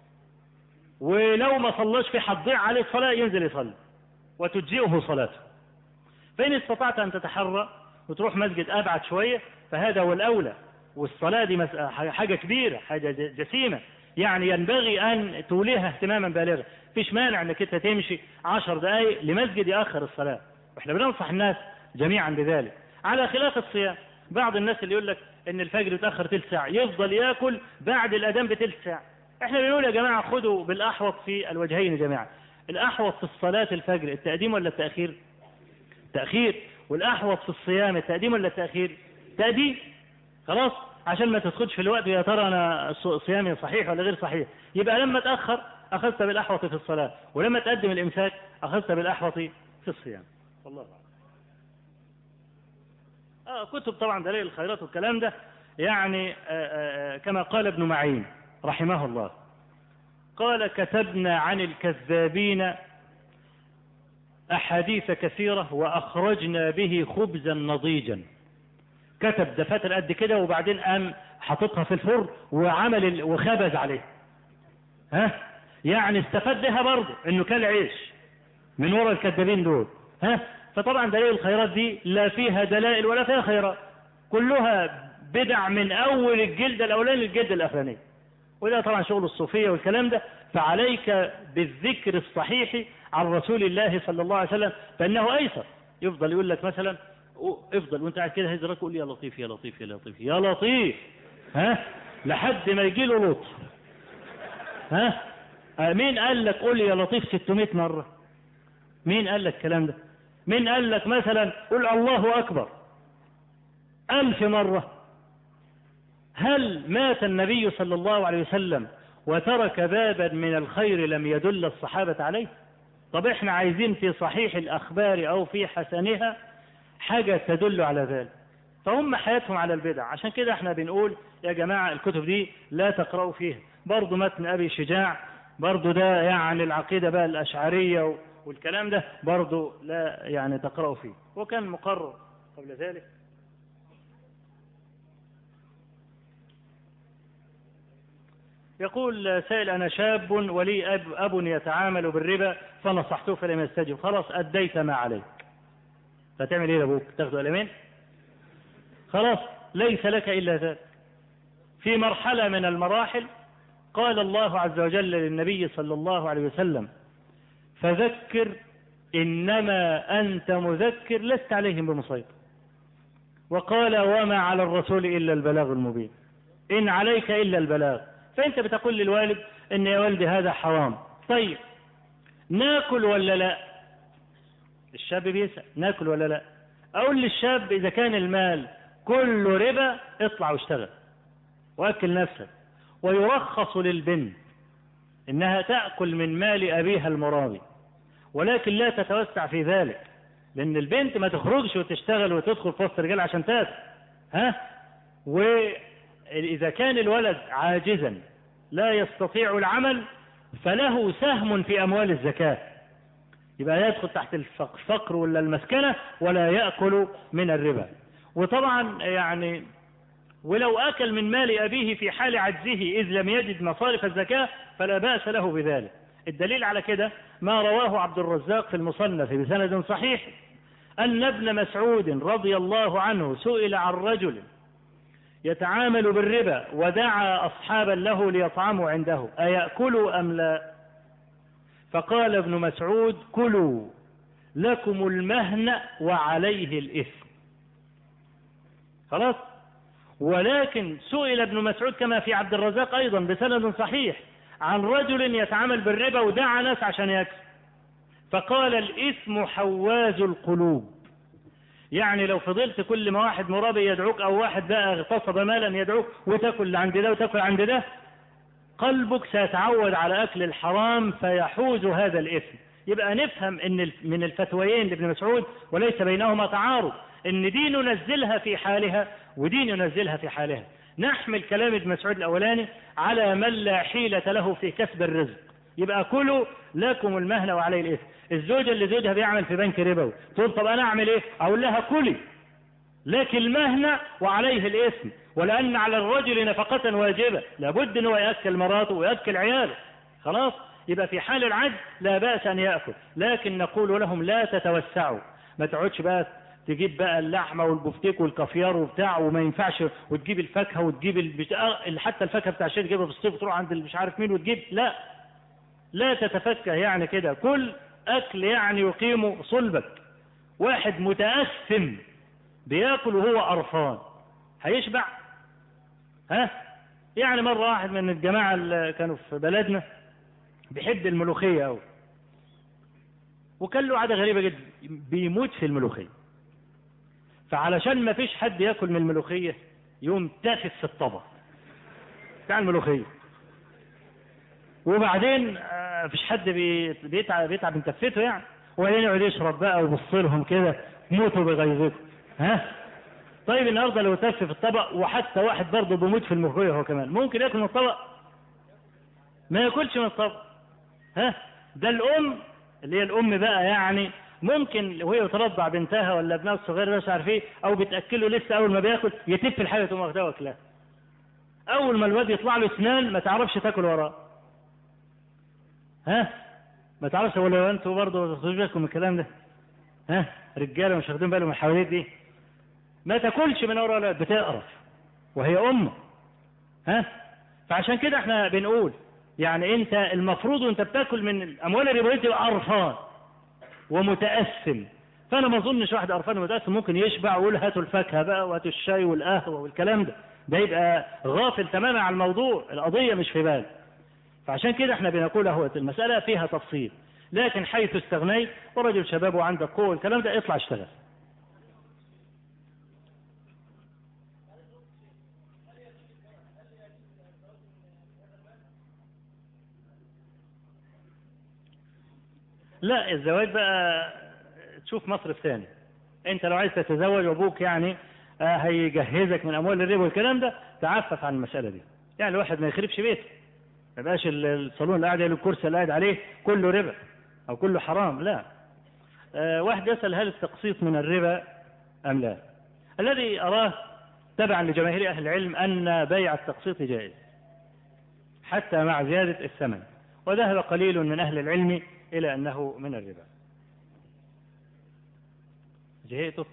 ولو ما صلاش في هتضيع عليه الصلاة ينزل يصلي وتجزئه صلاته فإن استطعت أن تتحرى وتروح مسجد أبعد شوية فهذا هو الأولى والصلاة دي حاجة كبيرة حاجة جسيمة يعني ينبغي أن توليها اهتماما بالغا فيش مانع أنك أنت تمشي عشر دقائق لمسجد يأخر الصلاة واحنا بننصح الناس جميعا بذلك على خلاف الصيام بعض الناس اللي يقول لك ان الفجر يتاخر تلت ساعه يفضل ياكل بعد الاذان بتلت ساعه احنا بنقول يا جماعه خدوا بالاحوط في الوجهين جميعا الاحوط في الصلاه الفجر التقديم ولا التاخير تاخير والاحوط في الصيام التقديم ولا التاخير تقديم خلاص عشان ما تدخلش في الوقت يا ترى انا صيامي صحيح ولا غير صحيح يبقى لما تاخر اخذت بالاحوط في الصلاه ولما تقدم الامساك اخذت بالاحوط في الصيام والله أعلم آه كتب طبعا دليل الخيرات والكلام ده يعني آآ آآ كما قال ابن معين رحمه الله قال كتبنا عن الكذابين أحاديث كثيرة وأخرجنا به خبزا نضيجا كتب دفاتر قد كده وبعدين قام حاططها في الفرن وعمل وخبز عليه ها يعني استفاد بها برضه انه كان عيش من وراء الكذابين دول ها فطبعا دليل الخيرات دي لا فيها دلائل ولا فيها خيرات كلها بدع من اول الجلد الاولاني للجلد الاخراني وده طبعا شغل الصوفيه والكلام ده فعليك بالذكر الصحيح عن رسول الله صلى الله عليه وسلم فانه ايسر يفضل يقول لك مثلا افضل وانت قاعد كده هزرك قول يا لطيف يا لطيف يا لطيف يا لطيف ها لحد ما يجي له لطف ها مين قال لك قول يا لطيف 600 مره مين قال لك الكلام ده مين قال لك مثلا قل الله أكبر ألف مرة هل مات النبي صلى الله عليه وسلم وترك بابا من الخير لم يدل الصحابة عليه طب احنا عايزين في صحيح الأخبار أو في حسنها حاجة تدل على ذلك فهم حياتهم على البدع عشان كده احنا بنقول يا جماعة الكتب دي لا تقرأوا فيها برضو متن أبي شجاع برضو ده يعني العقيدة بقى الأشعرية والكلام ده برضو لا يعني تقرأوا فيه وكان مقرر قبل ذلك يقول سائل أنا شاب ولي أب, أب يتعامل بالربا فنصحته فلم يستجب خلاص أديت ما عليك فتعمل إيه لأبوك تاخده ألمين خلاص ليس لك إلا ذلك في مرحلة من المراحل قال الله عز وجل للنبي صلى الله عليه وسلم فذكر إنما أنت مذكر لست عليهم بمسيطر وقال وما على الرسول إلا البلاغ المبين إن عليك إلا البلاغ فأنت بتقول للوالد إن يا والدي هذا حرام طيب ناكل ولا لا الشاب بيسأل ناكل ولا لا أقول للشاب إذا كان المال كله ربا اطلع واشتغل وأكل نفسك ويرخص للبنت إنها تأكل من مال أبيها المرابي ولكن لا تتوسع في ذلك لأن البنت ما تخرجش وتشتغل وتدخل في وسط الرجال عشان تاكل ها وإذا كان الولد عاجزا لا يستطيع العمل فله سهم في أموال الزكاة يبقى يدخل تحت الفقر ولا المسكنة ولا يأكل من الربا وطبعا يعني ولو أكل من مال أبيه في حال عجزه إذ لم يجد مصارف الزكاة فلا بأس له بذلك الدليل على كده ما رواه عبد الرزاق في المصنف بسند صحيح أن ابن مسعود رضي الله عنه سئل عن رجل يتعامل بالربا ودعا أصحابا له ليطعموا عنده أيأكلوا أم لا فقال ابن مسعود كلوا لكم المهنة وعليه الإثم خلاص ولكن سئل ابن مسعود كما في عبد الرزاق أيضا بسند صحيح عن رجل يتعامل بالربا ودعا ناس عشان يكسب فقال الإثم حواز القلوب يعني لو فضلت كل ما واحد مرابي يدعوك أو واحد بقى اغتصب مالا يدعوك وتاكل عند ده وتاكل عند ده قلبك سيتعود على أكل الحرام فيحوز هذا الإثم يبقى نفهم ان من الفتويين لابن مسعود وليس بينهما تعارض ان دي ننزلها في حالها ودي ننزلها في حالها نحمل كلام ابن مسعود الاولاني على من لا حيلة له في كسب الرزق يبقى كلوا لكم المهنة وعليه الاثم الزوجة اللي زوجها بيعمل في بنك ربوي تقول طب انا اعمل ايه اقول لها كلي لك المهنة وعليه الاثم ولان على الرجل نفقة واجبة لابد ان هو ياكل مراته وياكل عياله خلاص يبقى في حال العجز لا بأس أن يأكل لكن نقول لهم لا تتوسعوا ما تقعدش بقى تجيب بقى اللحمة والبفتيك والكافيار وبتاع وما ينفعش وتجيب الفاكهة وتجيب البتاع حتى الفاكهة بتاع الشيء تجيبها في الصيف تروح عند مش عارف مين وتجيب لا لا تتفكه يعني كده كل أكل يعني يقيم صلبك واحد متأثم بياكل وهو قرفان هيشبع ها يعني مرة واحد من الجماعة اللي كانوا في بلدنا بيحب الملوخية أوي وكان له عادة غريبة جدا بيموت في الملوخية فعلشان ما فيش حد ياكل من الملوخية يوم تافت في الطبق بتاع الملوخية وبعدين آه فيش حد بيتعب بيتعب من تفته يعني وبعدين يقعد يشرب بقى ويبص لهم كده موتوا بغيظكم ها طيب النهارده لو تف في الطبق وحتى واحد برضه بيموت في الملوخية هو كمان ممكن ياكل من الطبق ما ياكلش من الطبق ها ده الام اللي هي الام بقى يعني ممكن وهي بترضع بنتها ولا ابنها الصغير مش عارف ايه او بتاكله لسه اول ما بياكل يتف الحاجه تقوم واخدها واكلها اول ما الواد يطلع له اسنان ما تعرفش تاكل وراه ها ما تعرفش ولا انتوا برضه ما تاخدوش بالكم من الكلام ده ها رجاله مش واخدين بالهم من الحواديت دي ما تاكلش من ورا الواد بتقرف وهي امه ها فعشان كده احنا بنقول يعني انت المفروض وانت بتاكل من الاموال الربويه تبقى قرفان ومتاثم فانا ما اظنش واحد قرفان ومتاثم ممكن يشبع ويقول هاتوا الفاكهه بقى وهاتوا الشاي والقهوه والكلام ده ده يبقى غافل تماما عن الموضوع القضيه مش في باله فعشان كده احنا بنقول اهوت المساله فيها تفصيل لكن حيث استغنيت ورجل شباب وعندك قوه الكلام ده اطلع اشتغل لا الزواج بقى تشوف مصرف ثاني انت لو عايز تتزوج وابوك يعني آه، هيجهزك من اموال الربا والكلام ده تعفف عن المساله دي يعني الواحد ما يخربش بيته ما يبقاش ال- الصالون اللي قاعد عليه الكرسي اللي قاعد عليه كله ربا او كله حرام لا آه، واحد يسال هل التقسيط من الربا ام لا الذي اراه تبعا لجماهير اهل العلم ان بيع التقسيط جائز حتى مع زياده الثمن وذهب قليل من اهل العلم الى انه من الربا زهقتوا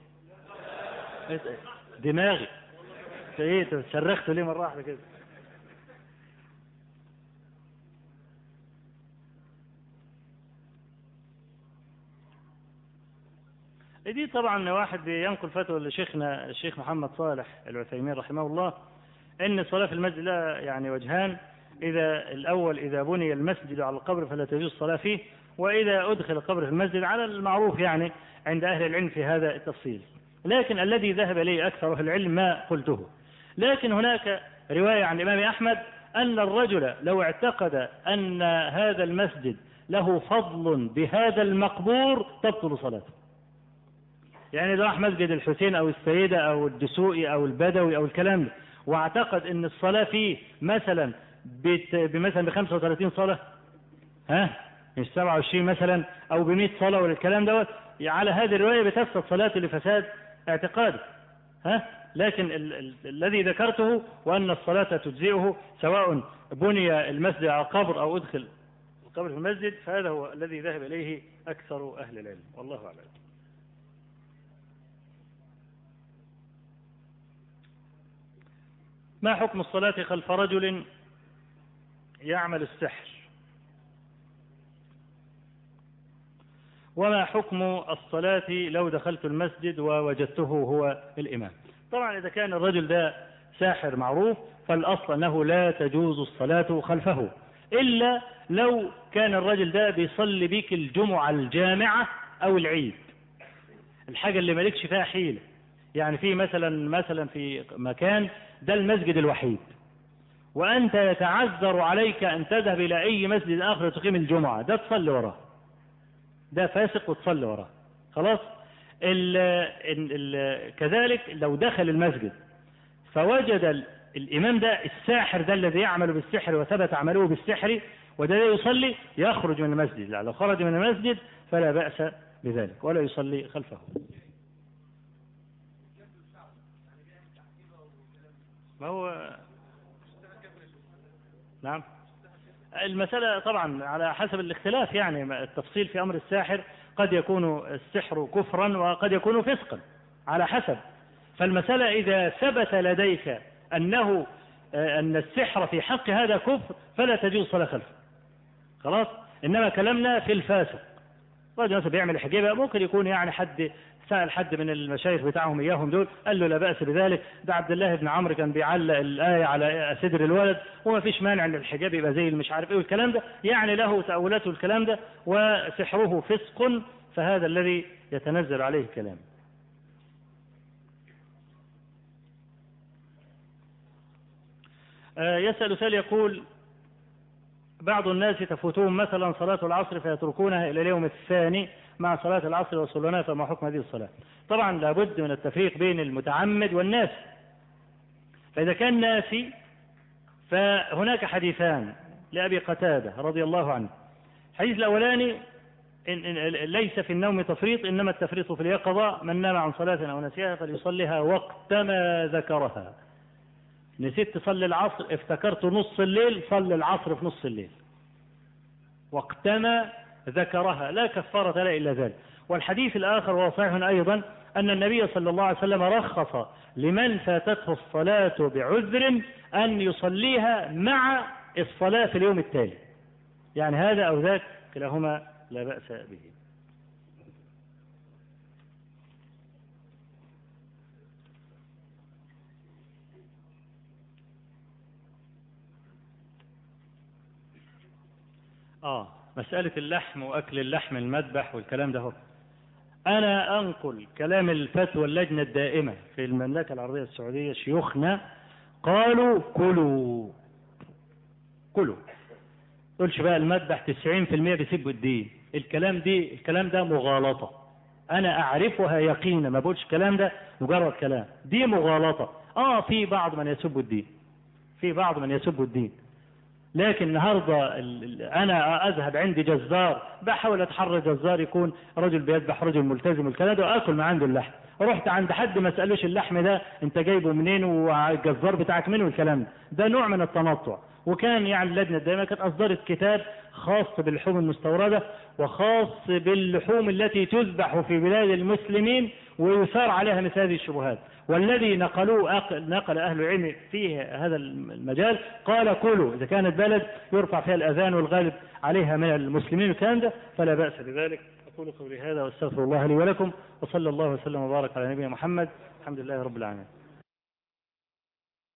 دماغي ايه انت صرخت ليه مره واحده كده دي طبعا واحد ينقل فتوى لشيخنا الشيخ محمد صالح العثيمين رحمه الله ان الصلاه في المسجد لا يعني وجهان اذا الاول اذا بني المسجد على القبر فلا تجوز الصلاه فيه واذا ادخل القبر في المسجد على المعروف يعني عند اهل العلم في هذا التفصيل لكن الذي ذهب اليه اكثر اهل العلم ما قلته لكن هناك روايه عن الامام احمد ان الرجل لو اعتقد ان هذا المسجد له فضل بهذا المقبور تبطل صلاته يعني ده راح مسجد الحسين او السيده او الدسوقي او البدوي او الكلام ده واعتقد ان الصلاه فيه مثلا بت- بمثلا ب 35 صلاه ها مش 27 مثلا او ب 100 صلاه ولا الكلام دوت على هذه الروايه بتفسد صلاته لفساد اعتقاده ها لكن ال- ال- الذي ذكرته وان الصلاه تجزئه سواء بني المسجد على القبر او ادخل القبر في المسجد فهذا هو الذي ذهب اليه اكثر اهل العلم والله اعلم ما حكم الصلاة خلف رجل يعمل السحر وما حكم الصلاة لو دخلت المسجد ووجدته هو الإمام طبعا إذا كان الرجل ده ساحر معروف فالأصل أنه لا تجوز الصلاة خلفه إلا لو كان الرجل ده بيصلي بيك الجمعة الجامعة أو العيد الحاجة اللي مالكش فيها حيلة يعني في مثلا مثلا في مكان ده المسجد الوحيد وأنت يتعذر عليك أن تذهب إلى أي مسجد آخر تقيم الجمعة ده تصلي وراه ده فاسق وتصلي وراه خلاص ال ال ال كذلك لو دخل المسجد فوجد ال الإمام ده الساحر ده الذي يعمل بالسحر وثبت عمله بالسحر وده لا يصلي يخرج من المسجد لا لو خرج من المسجد فلا بأس بذلك ولا يصلي خلفه ما هو نعم المسألة طبعا على حسب الاختلاف يعني التفصيل في أمر الساحر قد يكون السحر كفرا وقد يكون فسقا على حسب فالمسألة إذا ثبت لديك أنه أن السحر في حق هذا كفر فلا تجوز صلاة خلفه خلاص إنما كلامنا في الفاسق رجل مثلا بيعمل حجابة ممكن يكون يعني حد سأل حد من المشايخ بتاعهم إياهم دول قال له لا بأس بذلك ده عبد الله بن عمرو كان بيعلق الآية على صدر الولد وما فيش مانع ان الحجاب يبقى زي مش عارف ايه والكلام ده يعني له تأولاته الكلام ده وسحره فسق فهذا الذي يتنزل عليه الكلام آه يسأل سال يقول بعض الناس تفوتهم مثلا صلاة العصر فيتركونها إلى اليوم الثاني مع صلاة العصر وصلنا فما حكم هذه الصلاة طبعا لابد من التفريق بين المتعمد والناس فإذا كان ناسي فهناك حديثان لأبي قتادة رضي الله عنه الحديث الأولاني إن إن ليس في النوم تفريط إنما التفريط في اليقظة من نام عن صلاة أو نسيها فليصليها وقتما ذكرها نسيت تصلي العصر افتكرت نص الليل صلي العصر في نص الليل وقتما ذكرها لا كفارة لا إلا ذلك والحديث الآخر وهو صحيح أيضا أن النبي صلى الله عليه وسلم رخص لمن فاتته الصلاة بعذر أن يصليها مع الصلاة في اليوم التالي يعني هذا أو ذاك كلاهما لا بأس به آه مسألة اللحم وأكل اللحم المذبح والكلام ده هو أنا أنقل كلام الفتوى اللجنة الدائمة في المملكة العربية السعودية شيوخنا قالوا كلوا كلوا تقولش بقى المذبح 90% بيسبوا الدين الكلام دي الكلام ده مغالطة أنا أعرفها يقينا ما بقولش الكلام ده مجرد كلام دي مغالطة آه في بعض من يسب الدين في بعض من يسب الدين لكن النهارده ال- ال- انا اذهب عندي جزار بحاول اتحرى جزار يكون رجل بيذبح رجل ملتزم والكلام ده واكل من عنده اللحم رحت عند حد ما اسالوش اللحم ده انت جايبه منين والجزار بتاعك مين والكلام ده ده نوع من التنطع وكان يعني اللجنه الدائمه كانت اصدرت كتاب خاص باللحوم المستورده وخاص باللحوم التي تذبح في بلاد المسلمين ويثار عليها مثل هذه الشبهات والذي نقلوه أق- نقل أهل العلم في هذا المجال قال كلوا إذا كانت بلد يرفع فيها الأذان والغالب عليها من المسلمين والكلام ده فلا بأس بذلك أقول قولي هذا واستغفر الله لي ولكم وصلى الله وسلم وبارك على نبينا محمد الحمد لله رب العالمين